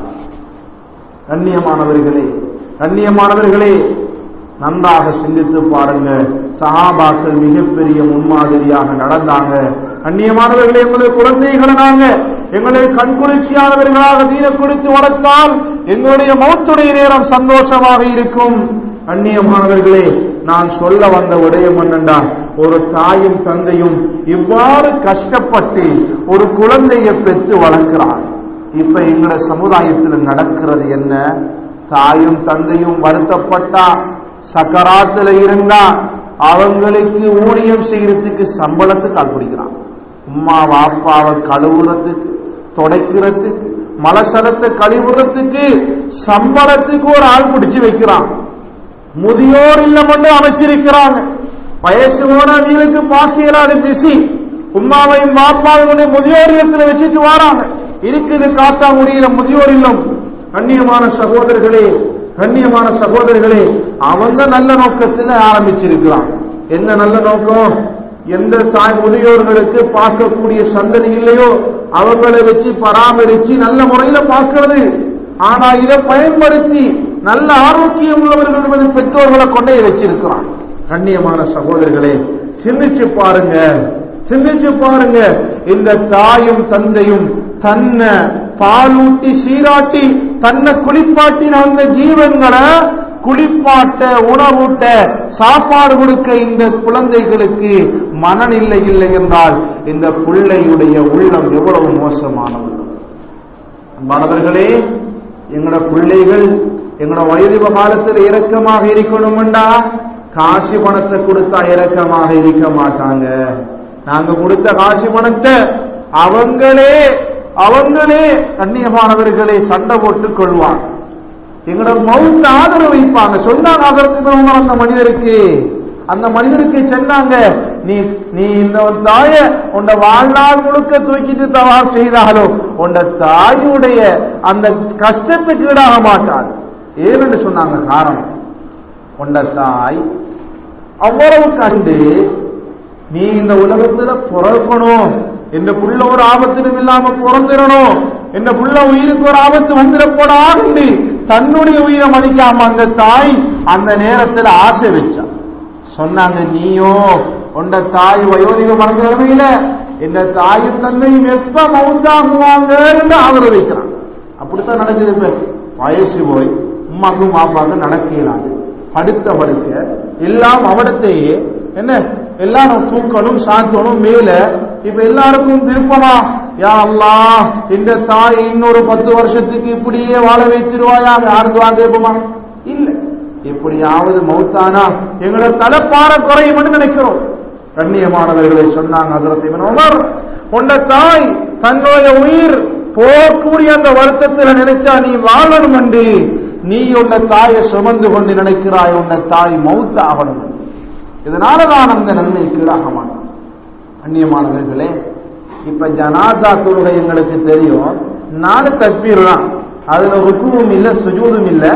கண்ணியமானவர்களே கண்ணியமானவர்களே நன்றாக சிந்தித்து பாருங்க சஹாபாக்கள் மிகப்பெரிய முன்மாதிரியாக நடந்தாங்க கண்ணியமானவர்களே எங்களுடைய குழந்தைகளை நாங்க எங்களை கண்குளிர்ச்சியானவர்களாக தீன கொடுத்து வளர்த்தால் எங்களுடைய மௌத்துடைய நேரம் சந்தோஷமாக இருக்கும் கண்ணியமானவர்களே நான் சொல்ல வந்த விடயம் என்னண்டா ஒரு தாயும் தந்தையும் இவ்வாறு கஷ்டப்பட்டு ஒரு குழந்தையை பெற்று வளர்க்கிறார் இப்ப எங்களோட சமுதாயத்தில் நடக்கிறது என்ன தாயும் தந்தையும் வருத்தப்பட்டா சக்கராத்துல இருந்தா அவங்களுக்கு ஊழியம் செய்யறதுக்கு சம்பளத்துக்கு ஆள் பிடிக்கிறான் உம்மா வாப்பாவை கழுவுறதுக்கு தொடைக்கிறதுக்கு மலசலத்தை கழுவுறதுக்கு சம்பளத்துக்கு ஒரு ஆள் பிடிச்சு வைக்கிறான் முதியோர் இல்லம் ஒன்று அமைச்சிருக்கிறாங்க வயசு போன நீளுக்கு பாக்கியலாது பிசி உம்மாவையும் பாப்பாவையும் முதியோர் இல்லத்தில் வச்சுட்டு வராங்க இருக்குது காத்தாங்குடியில முதியோர் இல்லம் கண்ணியமான சகோதரர்களே கண்ணியமான சகோதரர்களே அவங்க நல்ல நோக்கத்தில் ஆரம்பிச்சிருக்கிறான் என்ன நல்ல நோக்கம் எந்த தாய் முதியோர்களுக்கு பார்க்கக்கூடிய சந்ததி இல்லையோ அவங்களை வச்சு பராமரிச்சு நல்ல முறையில பார்க்கிறது ஆனா இதை பயன்படுத்தி நல்ல ஆரோக்கியம் உள்ளவர்கள் என்பது பெற்றோர்களை கொண்டே வச்சிருக்கிறான் கண்ணியமான சகோதரர்களே சிந்திச்சு பாருங்க சிந்திச்சு பாருங்க இந்த தாயும் தந்தையும் தன்னை பாலூட்டி சீராட்டி தன்னை குளிப்பாட்டின அந்த ஜீவன்களை குளிப்பாட்ட உணவூட்ட சாப்பாடு கொடுக்க இந்த குழந்தைகளுக்கு மனநிலை இல்லை என்றால் இந்த பிள்ளையுடைய உள்ளம் எவ்வளவு மோசமான உள்ளம் மாணவர்களே எங்களோட பிள்ளைகள் எங்களோட வயது காலத்தில் இரக்கமாக இருக்கணும்டா காசு பணத்தை கொடுத்தா இரக்கமாக இருக்க மாட்டாங்க நாங்க கொடுத்த காசு பணத்தை அவங்களே அவங்களே கண்ணியமானவர்களே சண்டை போட்டுக் கொள்வாங்க எங்களோட மவுத்த ஆதரவு வைப்பாங்க சொன்னாங்க அதற்கு அந்த மனிதருக்கு அந்த மனிதருக்கு சொன்னாங்க நீ நீ இந்த தாய உன்னை வாழ்நாள் முழுக்க தூக்கிட்டு தவா செய்தாலும் உன்னை தாயுடைய அந்த கஷ்டத்துக்கு ஈடாக மாட்டாது ஏன்னு சொன்னாங்க காரணம் உன்னை தாய் அவ்வளவு கண்டு நீ இந்த உலகத்துல பிறக்கணும் இந்த புள்ள ஒரு ஆபத்திலும் இல்லாம பிறந்திரணும் இந்த புள்ள உயிருக்கு ஒரு ஆபத்து வந்துடப்படாது தன்னுடைய உயிரை மதிக்காம அந்த தாய் அந்த நேரத்தில் ஆசை வச்சா சொன்னாங்க நீயோ உண்ட தாய் வயோதிக மறந்த நிலைமையில இந்த தாயும் தன்மையும் எப்ப மவுந்தாகுவாங்க என்று ஆதரவு வைக்கிறான் அப்படித்தான் நடக்குது இப்ப வயசு போய் உமாக்கும் மாப்பாக்கும் நடக்க இயலாது படுத்த படுக்க எல்லாம் அவடத்தையே என்ன எல்லாரும் தூக்கணும் சாத்தணும் மேல இப்ப எல்லாருக்கும் திருப்பமா யா அல்லாஹ் இந்த தாய் இன்னொரு பத்து வருஷத்துக்கு இப்படியே வாழ வைத்திருவாயா யாருக்கு வாங்க கேட்போமா இல்ல எப்படியாவது மௌத்தானா எங்களோட தலைப்பார குறையும் நினைக்கிறோம் கண்ணியமானவர்களை சொன்னாங்க அதற்கு உமர் உன்ன தாய் தன்னுடைய உயிர் போகக்கூடிய அந்த வருத்தத்தில் நினைச்சா நீ வாழணும் என்று நீ உன்ன தாயை சுமந்து கொண்டு நினைக்கிறாய் உன்ன தாய் மௌத்த ஆகணும் இதனாலதான் அந்த நன்மை கீழாக மாட்டான் அந்நியமானவர்களே இப்ப ஜனாசா தொழுகை எங்களுக்கு தெரியும் நாலு தக்பீர் தான் அதுல ருக்குவும் இல்ல சுஜூதும் இல்ல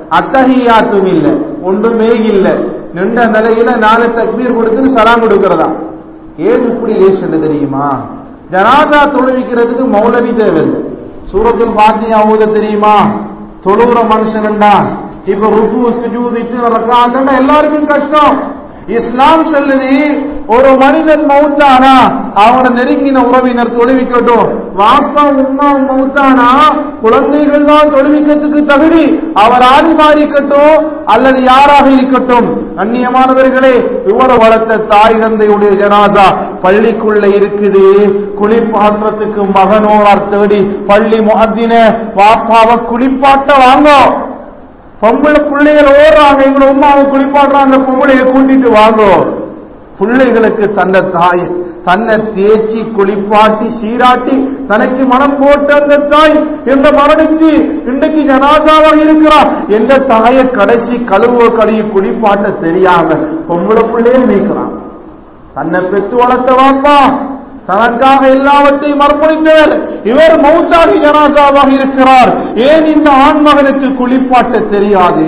அத்தஹியாத்தும் இல்ல ஒன்றுமே இல்ல நின்ற நிலையில நாலு தக்பீர் கொடுத்து சலாம் கொடுக்கிறதா ஏன் இப்படி லேஸ் என்ன தெரியுமா ஜனாதா தொழுவிக்கிறதுக்கு மௌலவி தேவையில்லை சூரத்துல் பாத்தியா ஊத தெரியுமா தொழுகிற மனுஷன்டா இப்ப ருக்கு சுஜூதிட்டு ரக்காத்தா எல்லாருக்கும் கஷ்டம் இஸ்லாம் சொல்லுது ஒரு மனிதன் மௌத்தானா அவனை நெருங்கின உறவினர் தொழுவிக்கட்டும் வாப்பா உமா மௌத்தானா குழந்தைகள் தான் தொழுவிக்கிறதுக்கு தகுதி அவர் ஆதிமா இருக்கட்டும் அல்லது யாராக இருக்கட்டும் அந்நியமானவர்களே இவ்வளவு வளர்த்த தாய் தந்தையுடைய ஜனாதா பள்ளிக்குள்ள இருக்குது குளிப்பாட்டுறதுக்கு மகனோரார் தேடி பள்ளி முகத்தின வாப்பாவை குளிப்பாட்ட வாங்கோ பொம்பளை பிள்ளைகள் ஓடுறாங்க எங்களை உமாவை குளிப்பாடுறாங்க பொம்பளைய கூட்டிட்டு வாங்கோ பிள்ளைகளுக்கு தன்னை தாய் தன்னை தேய்ச்சி குளிப்பாட்டி சீராட்டி தனக்கு மனம் போட்ட அந்த தாய் என்ற மரணித்து இன்றைக்கு ஜனாதாவாக இருக்கிறார் எந்த தாயை கடைசி கழுவ கழுவி குளிப்பாட்ட தெரியாம பொம்பளை பிள்ளையே நீக்கிறான் தன்னை பெற்று வளர்த்த வாப்பா தனக்காக எல்லாவற்றையும் அர்ப்பணித்தவர் இவர் மௌத்தாகி ஜனாசாவாக இருக்கிறார் ஏன் இந்த ஆண்மகனுக்கு குளிப்பாட்ட தெரியாது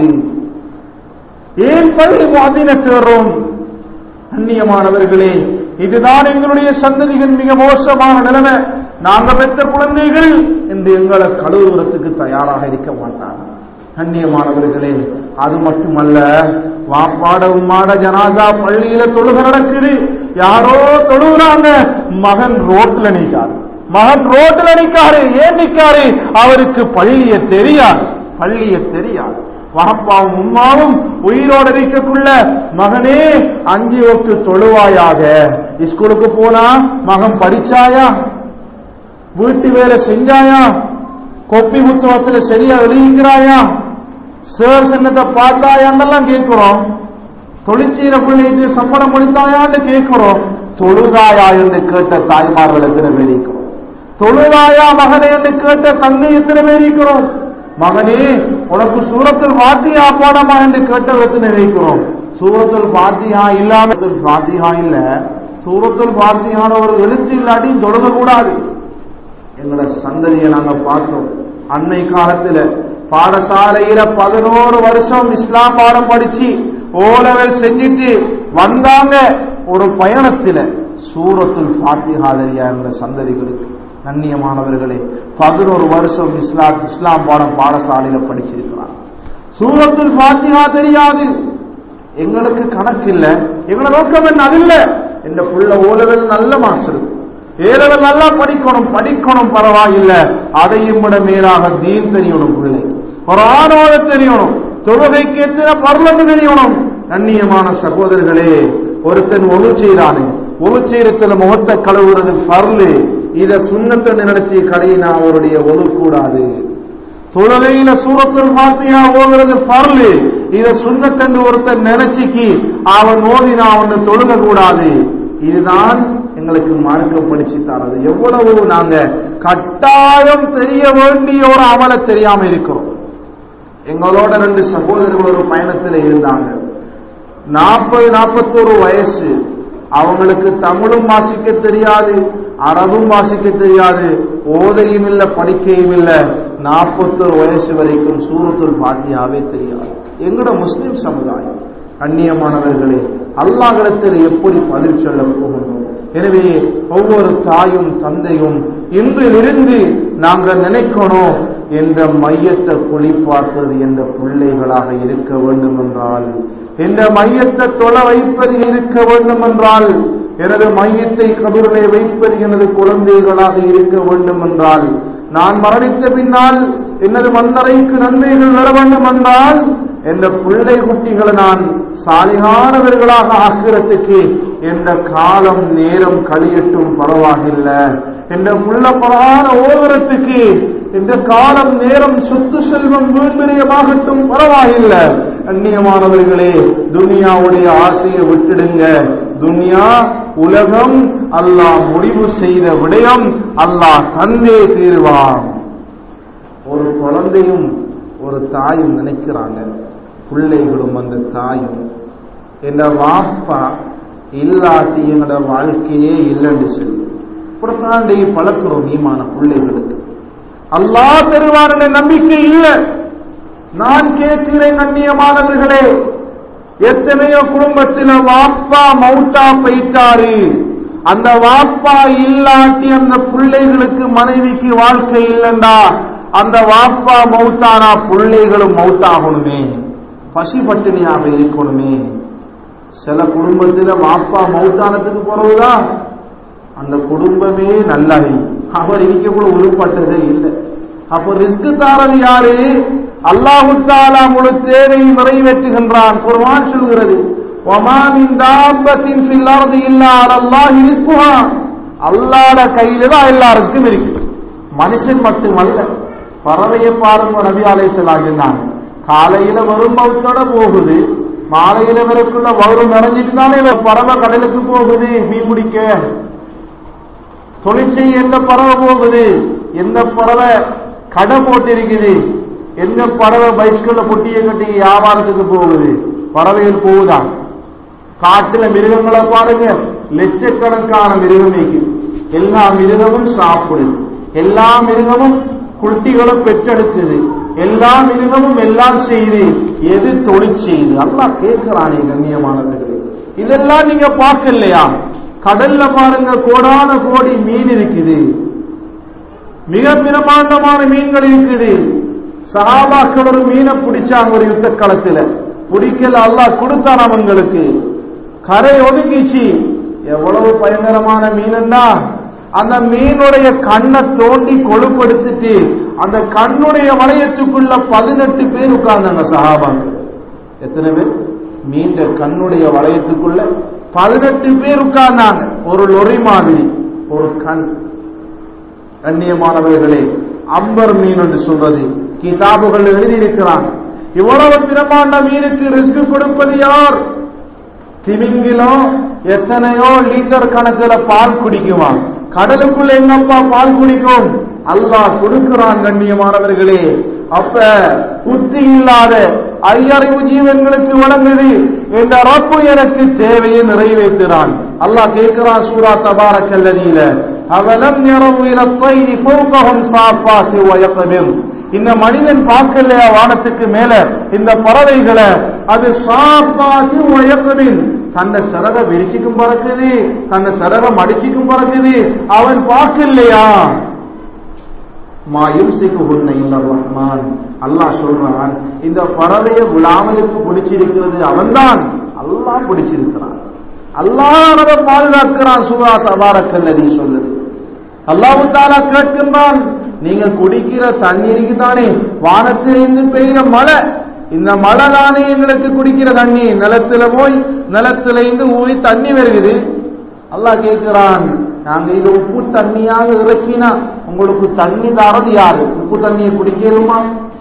ஏன் பள்ளி வாதின தேர்றோம் அந்நியமானவர்களே இதுதான் எங்களுடைய சந்ததிகள் மிக மோசமான நிலைமை நாங்க பெற்ற குழந்தைகள் என்று எங்களை கழுவுறதுக்கு தயாராக இருக்க மாட்டாங்க கண்ணியமானவர்களே அது மட்டுமல்ல வாப்பாட உம்மாட ஜனாதா பள்ளியில தொழுக நடக்குது யாரோ தொழுகிறாங்க மகன் ரோட்ல நிற்காரு மகன் ரோட்ல நிற்காரு ஏன் நிற்காரு அவருக்கு பள்ளிய தெரியாது பள்ளிய தெரியாது வாப்பாவும் உம்மாவும் உயிரோடு இருக்கக்குள்ள மகனே அஞ்சு ஒட்டு தொழுவாயாக ஸ்கூலுக்கு போனா மகன் படிச்சாயா வீட்டு வேலை செஞ்சாயா கொப்பி புத்தகத்துல சரியா எழுதிக்கிறாயா சேர் சின்னத்தை பார்த்தாயான்னெல்லாம் கேட்கிறோம் தொழிற்சீர பிள்ளைக்கு சம்பளம் கொடுத்தாயான்னு கேட்கிறோம் தொழுதாயா என்று கேட்ட தாய்மார்கள் எத்தனை பேர் இருக்கிறோம் தொழுதாயா மகனே என்று கேட்ட தந்தை எத்தனை பேர் இருக்கிறோம் மகனே உனக்கு சூரத்தில் வாத்தியா பாடமா என்று கேட்ட எத்தனை வைக்கிறோம் சூரத்தில் பாத்தியா இல்லாம பாத்தியா இல்ல சூரத்தில் பாத்தியான ஒரு எழுத்து இல்லாட்டி தொழுக கூடாது எங்களோட சந்ததியை நாங்க பார்த்தோம் அன்னை காலத்துல பாடசாலையில பதினோரு வருஷம் இஸ்லாம் பாடம் படிச்சு ஓ லெவல் செஞ்சுட்டு வந்தாங்க ஒரு பயணத்துல சூரத்துல் ஃபாத்திஹா தெரியா என்ற சந்ததிகளுக்கு கண்ணியமானவர்களே பதினோரு வருஷம் இஸ்லாம் இஸ்லாம் பாடம் பாடசாலையில படிச்சிருக்கிறார் சூரத்துல் ஃபாத்திஹா தெரியாது எங்களுக்கு கணக்கு இல்ல எங்களோட நோக்கம் என்ன அது இல்ல இந்த புள்ள ஓலவெல் நல்ல மார்க்ஸ் இருக்கு ஏலவெல் நல்லா படிக்கணும் படிக்கணும் பரவாயில்ல அதையும் விட மேலாக தீன் தெரியணும் பிள்ளை ஒரு ஆணோட தெரியணும் தொழுகைக்கு எத்தனை பரலன்னு தெரியணும் கண்ணியமான சகோதரர்களே ஒருத்தன் ஒழு செய்யறானு ஒழு செய்யறதுல முகத்தை கழுவுறது பர்லு இத சுண்ணத்தை நினைச்சு கடையினா அவருடைய ஒழு கூடாது தொழுகையில சூரத்தில் பாத்தியா ஓதுறது பர்லு இத சுண்ணத்தண்டு ஒருத்தன் நினைச்சுக்கி அவன் ஓதினா அவனை தொழுக கூடாது இதுதான் எங்களுக்கு மார்க்கம் படிச்சு தரது எவ்வளவு நாங்க கட்டாயம் தெரிய வேண்டிய ஒரு அமல தெரியாம இருக்கிறோம் எங்களோட ரெண்டு சகோதரர்கள் ஒரு பயணத்தில் இருந்தாங்க நாற்பது நாற்பத்தோரு வயசு அவங்களுக்கு தமிழும் வாசிக்க தெரியாது அரபும் வாசிக்க தெரியாது ஓதையும் இல்ல படிக்கையும் இல்ல நாற்பத்தோரு வயசு வரைக்கும் சூரத்துல் பாத்தியாவே தெரியாது எங்கட முஸ்லிம் சமுதாயம் கண்ணியமானவர்களே அல்லாஹிடத்தில் எப்படி பதில் சொல்ல போகணும் எனவே ஒவ்வொரு தாயும் தந்தையும் இன்றிலிருந்து நாங்கள் நினைக்கணும் என்ற மையத்தை குளிப்பாட்டுவது என்ற பிள்ளைகளாக இருக்க வேண்டும் என்றால் என்ற மையத்தை தொலை வைப்பது இருக்க வேண்டும் என்றால் எனது மையத்தை கபூரிலே வைப்பது எனது குழந்தைகளாக இருக்க வேண்டும் என்றால் நான் மரணித்த பின்னால் எனது மன்னரைக்கு நன்மைகள் வர வேண்டும் என்றால் என்ற பிள்ளை குட்டிகளை நான் சாலிகானவர்களாக ஆக்கிறதுக்கு என்ற காலம் நேரம் கழியட்டும் பரவாயில்லை என்ற முள்ள பரான ஓவரத்துக்கு இந்த காலம் நேரம் சொத்து செல்வம் வீண்பிரியமாகட்டும் பரவாயில்லை அந்நியமானவர்களே துனியாவுடைய ஆசையை விட்டுடுங்க துனியா உலகம் அல்லாஹ் முடிவு செய்த விடயம் அல்லாஹ் தந்தே தீர்வான் ஒரு குழந்தையும் ஒரு தாயும் நினைக்கிறாங்க பிள்ளைகளும் அந்த தாயும் என்ற வாப்பா இல்லாட்டி எங்களோட வாழ்க்கையே இல்லைன்னு சொல்லி புறத்தாண்டை பழக்கிறோம் ஈமான பிள்ளைகளுக்கு அல்லா தருவார் நம்பிக்கை இல்லை நான் கேட்கிறேன் கண்ணியமானவர்களே எத்தனையோ குடும்பத்தில் வாப்பா மௌத்தா போயிட்டாரு அந்த வாப்பா இல்லாட்டி அந்த பிள்ளைகளுக்கு மனைவிக்கு வாழ்க்கை இல்லைண்டா அந்த வாப்பா மௌத்தானா பிள்ளைகளும் மௌத்தாகணுமே பசி பட்டினியாக இருக்கணுமே சில குடும்பத்தில் வாப்பா மௌத்தானத்துக்கு பிறகுதான் அந்த குடும்பமே நல்லாகி அவர் இருக்கக்குள்ள உருப்பட்டதே இல்லை அப்போ ரிஸ்க் தாரது யாரு அல்லாஹு தாலா முழு தேவையை நிறைவேற்றுகின்றான் குர்ஆன் சொல்கிறது وَمَا مِن دَابَّةٍ فِي الْأَرْضِ إِلَّا عَلَى اللَّهِ رِزْقُهَا அல்லாஹ்ட கையில தான் எல்லா ரிஸ்க்கும் இருக்கு மனுஷன் மட்டுமல்ல பறவையை பாருங்க நபி அலைஹிஸ்ஸலாம் சொன்னாங்க காலையில வரும் பௌத்தோட போகுது மாலையில வரக்குள்ள வரும் நிறைஞ்சிட்டு தானே பறவை கடலுக்கு போகுது மீன் பிடிக்க தொழிற்சை எந்த பறவை போகுது எந்த பறவை கடை போட்டிருக்குது எந்த பறவை பைஸ்கல்ல பொட்டியை கட்டி வியாபாரத்துக்கு போகுது பறவைகள் போகுதா காட்டுல மிருகங்களை பாருங்க லட்சக்கணக்கான மிருகம் இருக்குது எல்லா மிருகமும் சாப்பிடுது எல்லா மிருகமும் குட்டிகளும் பெற்றெடுக்குது எல்லா மிருகமும் எல்லாம் செய்து எது தொழில் செய்யுது அல்லாஹ் கேட்கிறானே கண்ணியமானவர்களே இதெல்லாம் நீங்க பார்க்கலையா கடல்ல பாருங்க கோடான கோடி மீன் இருக்குது மிக பிரமாண்டமான மீன்கள் இருக்குது சஹாபாக்கள் ஒரு மீனை பிடிச்சாங்க ஒரு யுத்த களத்துல பிடிக்கல அல்லாஹ் கொடுத்தான் அவங்களுக்கு கரை ஒதுங்கிச்சு எவ்வளவு பயங்கரமான மீனன்னா அந்த மீனுடைய கண்ணை தோண்டி கொழுப்படுத்திட்டு அந்த கண்ணுடைய வளையத்துக்குள்ள பதினெட்டு பேர் உட்கார்ந்தாங்க சஹாபாக்கள் எத்தனை பேர் மீண்ட கண்ணுடைய வளையத்துக்குள்ள பதினெட்டு பேர் உட்கார்ந்தாங்க ஒரு லொரி மாதிரி ஒரு கண் கண்ணியமானவர்களே அம்பர் மீன் என்று சொல்றது கிதாபுகள் எழுதியிருக்கிறாங்க இவ்வளவு பிரமாண்ட மீனுக்கு ரிஸ்க் கொடுப்பது யார் திமிங்கிலம் எத்தனையோ லிட்டர் கணக்குல பால் குடிக்குமா கடலுக்குள்ள எங்கப்பா பால் குடிக்கும் அல்லாஹ் கொடுக்கிறான் கண்ணியமானவர்களே அப்ப புத்தி இல்லாத ஐயறிவு ஜீவன்களுக்கு வழங்குது இந்த ரப்பு எனக்கு தேவையை நிறைவேற்றுறான் அல்லாஹ் கேட்கிறான் சூரா தபாரக்கல்லதியில அவலம் யரவு இல தைரி ஃபௌகஹும் சாஃபாத்தி வயக்பிர் இந்த மனிதன் பார்க்கலையா வானத்துக்கு மேல இந்த பறவைகளை அது சாப்பாத்தி வயக்பிர் தன்னை சிறக விரிச்சிக்கும் பறக்குது தன்னை சிறக மடிச்சிக்கும் பறக்குது அவன் பார்க்கலையா மா யும்சிக்கு உன்னை ரஹ்மான் அல்லாஹ் சொல்றான் இந்த பறவையை விழாமலுக்கு பிடிச்சிருக்கிறது அவன்தான் அல்லாஹ் பிடிச்சிருக்கிறான் அல்லாஹ் அதை பாதுகாக்கிறான் சூரா தபாரக்கல்லதி சொல்லுது அல்லாஹு தாலா கேட்கின்றான் நீங்க குடிக்கிற தண்ணீருக்கு தானே வானத்திலிருந்து பெய்கிற மழை இந்த மழை தானே எங்களுக்கு குடிக்கிற தண்ணி நிலத்துல போய் நிலத்துல இருந்து ஊறி தண்ணி வருகுது அல்லாஹ் கேட்கிறான் நாங்க இது உப்பு தண்ணியாக இறக்கினா உங்களுக்கு தண்ணி தாரது யாரு உப்பு தண்ணியை குடிக்கணுமா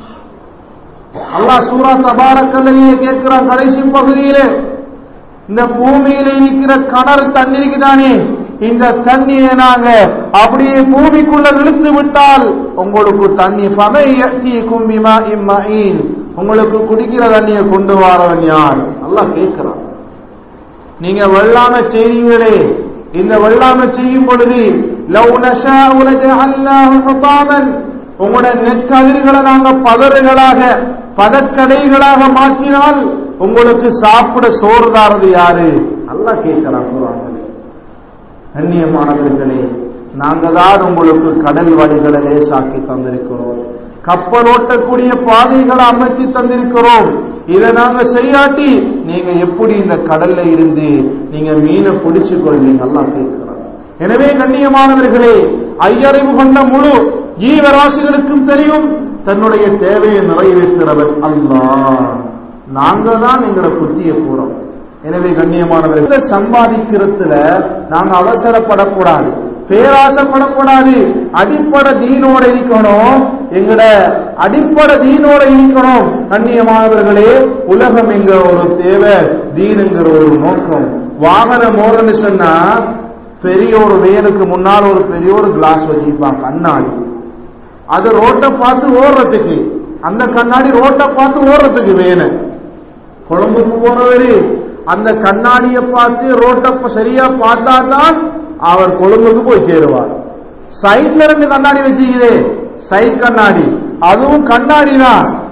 அல்லாஹ் சூரா தபாரக்கல்லையே கேட்கிறான் கடைசி பகுதியிலே இந்த பூமியில இருக்கிற கிணறு தண்ணீருக்கு தானே இந்த தண்ணியை நாங்க அப்படியே பூமிக்குள்ள இழுத்து விட்டால் உங்களுக்கு தண்ணி பமை கும்பிமா இம்மீன் உங்களுக்கு குடிக்கிற தண்ணியை கொண்டு வரவன் யார் அல்லாஹ் கேட்கிறான் நீங்க வெள்ளாம செய்றீங்களே இந்த வெள்ளாம செய்யும் பொழுது லவ் நஷாஉ லஜஅல்னாஹு ஹுதாமன் உங்களோட நெற்கதிர்களை நாங்க பதறுகளாக பதக்கடைகளாக மாற்றினால் உங்களுக்கு சாப்பிட சோறு தாரது யாரு நல்லா கேட்கிறான் குரானிலே. கண்ணியமானவர்களே நாங்க தான் உங்களுக்கு கடல் வழிகளை லேசாக்கி தந்திருக்கிறோம் கப்பல் ஓட்டக்கூடிய பாதைகளை அமைத்து தந்திருக்கிறோம் இதை நாங்க செய்யாட்டி நீங்க எப்படி இந்த கடல்ல இருந்து நீங்க மீனை பிடிச்சு கொள்வீங்க எல்லாம் கேட்கிறாங்க எனவே கண்ணியமானவர்களே ஐயறிவு கொண்ட முழு ஜீவராசிகளுக்கும் தெரியும் தன்னுடைய தேவையை நிறைவேற்றுறவர் அல்லாஹ் நாங்க தான் எங்களோட புத்திய கூறோம் எனவே கண்ணியமானவர்கள் சம்பாதிக்கிறதுல நாங்க அவசரப்படக்கூடாது பேராசப்படக்கூடாது அடிப்படை தீனோட இருக்கணும் எங்கட அடிப்படை தீனோட இருக்கணும் கண்ணியமானவர்களே உலகம் எங்க ஒரு தேவை தீனுங்கிற ஒரு நோக்கம் வாகனம் ஓரன்னு சொன்னா பெரிய ஒரு வேனுக்கு முன்னால் ஒரு பெரிய ஒரு கிளாஸ் வச்சிருப்பாங்க கண்ணாடி அது ரோட்டை பார்த்து ஓடுறதுக்கு அந்த கண்ணாடி ரோட்டை பார்த்து ஓடுறதுக்கு வேணு கொழம்புக்கு போறவரு அந்த கண்ணாடியை பார்த்து ரோட்டை ப- சரியா பார்த்தா தான் அவர் கொழும்புக்கு போய் சேருவார் சைட்ல ரெண்டு கண்ணாடி வச்சுக்குதே சைட் கண்ணாடி அதுவும் கண்ணாடி தான்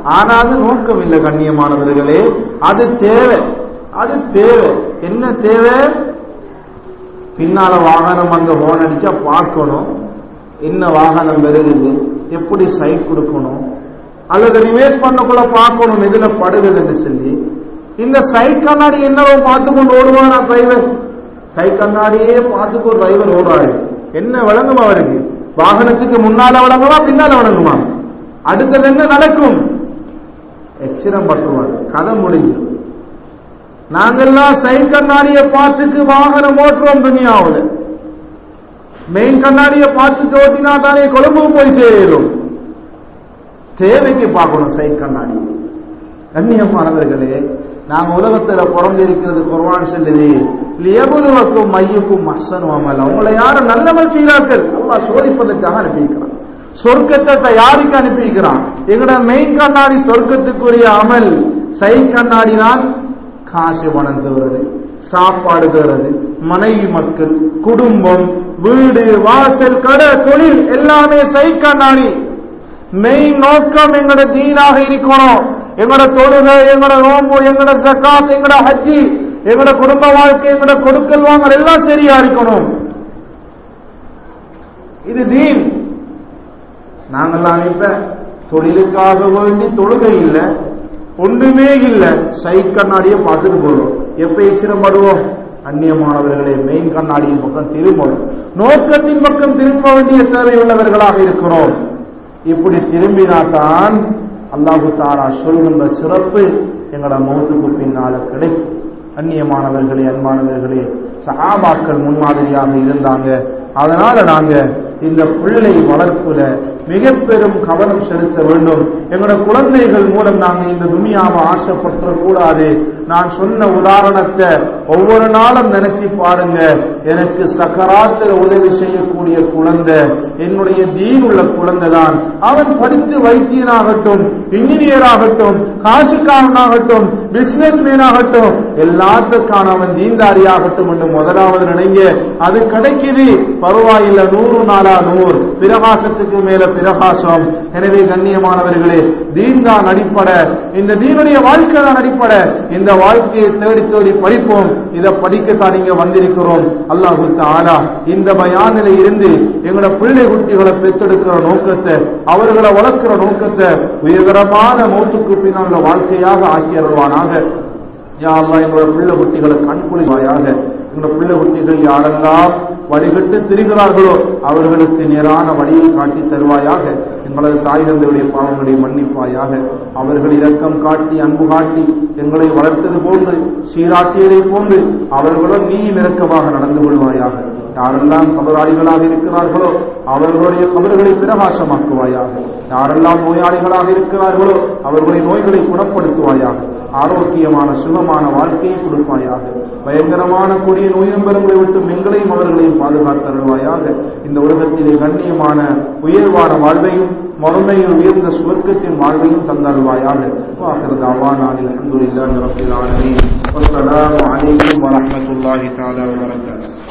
ஆனா அது நோக்கம் இல்லை கண்ணியமானவர்களே அது தேவை அது தேவை என்ன தேவை பின்னால வாகனம் அங்க ஹோன் அடிச்சா பார்க்கணும் என்ன வாகனம் வருகுது எப்படி சைட் கொடுக்கணும் அல்லது ரிவேஸ் பண்ணக்குள்ள பார்க்கணும் எதுல படுகுதுன்னு சொல்லி இந்த சைட் கண்ணாடி என்னவோ பார்த்து கொண்டு ஓடுவாரா டிரைவர் சைட் கண்ணாடியே பார்த்துக்கு ஒரு டிரைவர் ஓடுறாரு என்ன விளங்குமா அவருக்கு வாகனத்துக்கு முன்னால விளங்குமா பின்னால விளங்குமா அடுத்தது என்ன நடக்கும் எக்ஸிடம் பட்டுவார் கதை முடிஞ்சிடும் நாங்கெல்லாம் சைட் கண்ணாடியை பார்த்துக்கு வாகனம் ஓட்டுறோம் துணியாவில் மெயின் கண்ணாடியை பார்த்துட்டு ஓட்டினா தானே கொழும்பு போய் சேரும் தேவைக்கு பார்க்கணும் சைட் கண்ணாடி கண்ணியமானவர்களே நாங்க உலகத்துல பிறந்திருக்கிறது குர்வான் சொல்லுது லியபுலுவக்கும் மையுக்கும் மசனும் அமல் அவங்களை யாரும் நல்லமல் செய்கிறார்கள் அல்லாஹ் சோதிப்பதற்காக அனுப்பியிருக்கிறான் சொர்க்கத்தை தயாரிக்க அனுப்பியிருக்கிறான் எங்கட மெயின் கண்ணாடி சொர்க்கத்துக்குரிய அமல் சைட் கண்ணாடி தான் காசு பணம் தருவது சாப்பாடு தருவது மனைவி மக்கள் குடும்பம் வீடு வாசல் கடை தொழில் எல்லாமே சைட் கண்ணாடி மெயின் நோக்கம் எங்கட தீனாக இருக்கணும் எங்கட தொழுகை எங்கட நோம்பு எங்கட சக்காத் எங்கட ஹஜ்ஜி எங்கட குடும்ப வாழ்க்கை எங்கட கொடுக்கல் வாங்கல் எல்லாம் சரியா இருக்கணும் இது தீன் நாங்கெல்லாம் இப்ப தொழிலுக்காக வேண்டி தொழுகை இல்லை ஒன்றுமே இல்லை சைட் கண்ணாடியை பார்த்துட்டு போறோம் எப்ப எச்சிரப்படுவோம் அந்நியமானவர்களே மெயின் கண்ணாடியின் பக்கம் திரும்பணும் நோக்கத்தின் பக்கம் திரும்ப வேண்டிய தேவையுள்ளவர்களாக இருக்கிறோம் இப்படி திரும்பினாதான் அல்லாஹு தாரா சொல்கின்ற சிறப்பு எங்களோட மௌத்துக்கு பின்னால கிடைக்கும் அந்நியமானவர்களே அன்பானவர்களே சஹாபாக்கள் முன்மாதிரியாக இருந்தாங்க அதனால நாங்க இந்த பிள்ளை வளர்ப்புல மிக பெரும் கவனம் செலுத்த வேண்டும் எங்களோட குழந்தைகள் மூலம் நாங்க இந்த துணியாவை ஆசைப்பற்ற கூடாது நான் சொன்ன உதாரணத்தை ஒவ்வொரு நாளும் நினைச்சு பாருங்க எனக்கு சக்கராத்துல உதவி செய்யக்கூடிய குழந்தை என்னுடைய தீன் உள்ள குழந்தை தான் அவன் படித்து வைத்தியனாகட்டும் இன்ஜினியர் ஆகட்டும் காசுக்காரனாகட்டும் பிசினஸ் மேன் ஆகட்டும் எல்லாத்துக்கான அவன் தீன்தாரியாகட்டும் என்று முதலாவது நினைங்க அது கிடைக்குது பரவாயில்ல நூறு நாளா நூறு பிரகாசத்துக்கு மேல பிரகாசம் எனவே கண்ணியமானவர்களே தீன் தான் அடிப்படை இந்த தீனுடைய வாழ்க்கை தான் அடிப்படை இந்த வாழ்க்கையை தேடி தேடி படிப்போம் இதை படிக்கத்தான் இங்க வந்திருக்கிறோம் அல்லாஹு ஆனா இந்த பயானில இருந்து எங்களோட பிள்ளை குட்டிகளை பெற்றெடுக்கிற நோக்கத்தை அவர்களை வளர்க்கிற நோக்கத்தை உயர்தரமான மௌத்துக்கு பின்னால் வாழ்க்கையாக ஆக்கியருவானாக யா அல்லாஹ் எங்களோட பிள்ளை குட்டிகளை கண்குளிவாயாக எங்களோட பிள்ளை குட்டிகள் யாரெல்லாம் வழிகட்டு திரிகிறார்களோ அவர்களுக்கு நேரான வழியை காட்டி தருவாயாக எங்களது தாய் தந்தையுடைய பாவங்களை மன்னிப்பாயாக அவர்கள் இரக்கம் காட்டி அன்பு காட்டி எங்களை வளர்த்தது போன்று சீராட்டியதை போன்று அவர்களுடன் நீ இரக்கமாக நடந்து கொள்வாயாக யாரெல்லாம் கபராளிகளாக இருக்கிறார்களோ அவர்களுடைய கபர்களை பிரகாசமாக்குவாயாக யாரெல்லாம் நோயாளிகளாக இருக்கிறார்களோ அவர்களுடைய நோய்களை குணப்படுத்துவாயாக ஆரோக்கியமான சுகமான வாழ்க்கையை கொடுப்பாயாக பயங்கரமான கொடிய நோய் நம்பரங்களை விட்டு எங்களையும் அவர்களையும் பாதுகாத்தருள்வாயாக இந்த உலகத்திலே கண்ணியமான உயர்வான வாழ்வையும் மறுமையில் உயர்ந்த சுவர்க்கத்தின் வாழ்வையும் தந்தருள்வாயாக வாக்குறது அவானான் அலமதுல்லாஹி ரப்பில் ஆலமீன் வஸ்ஸலாமு அலைக்கும் வரஹ்மத்துல்லாஹி தஆலா வபரகாத்துஹு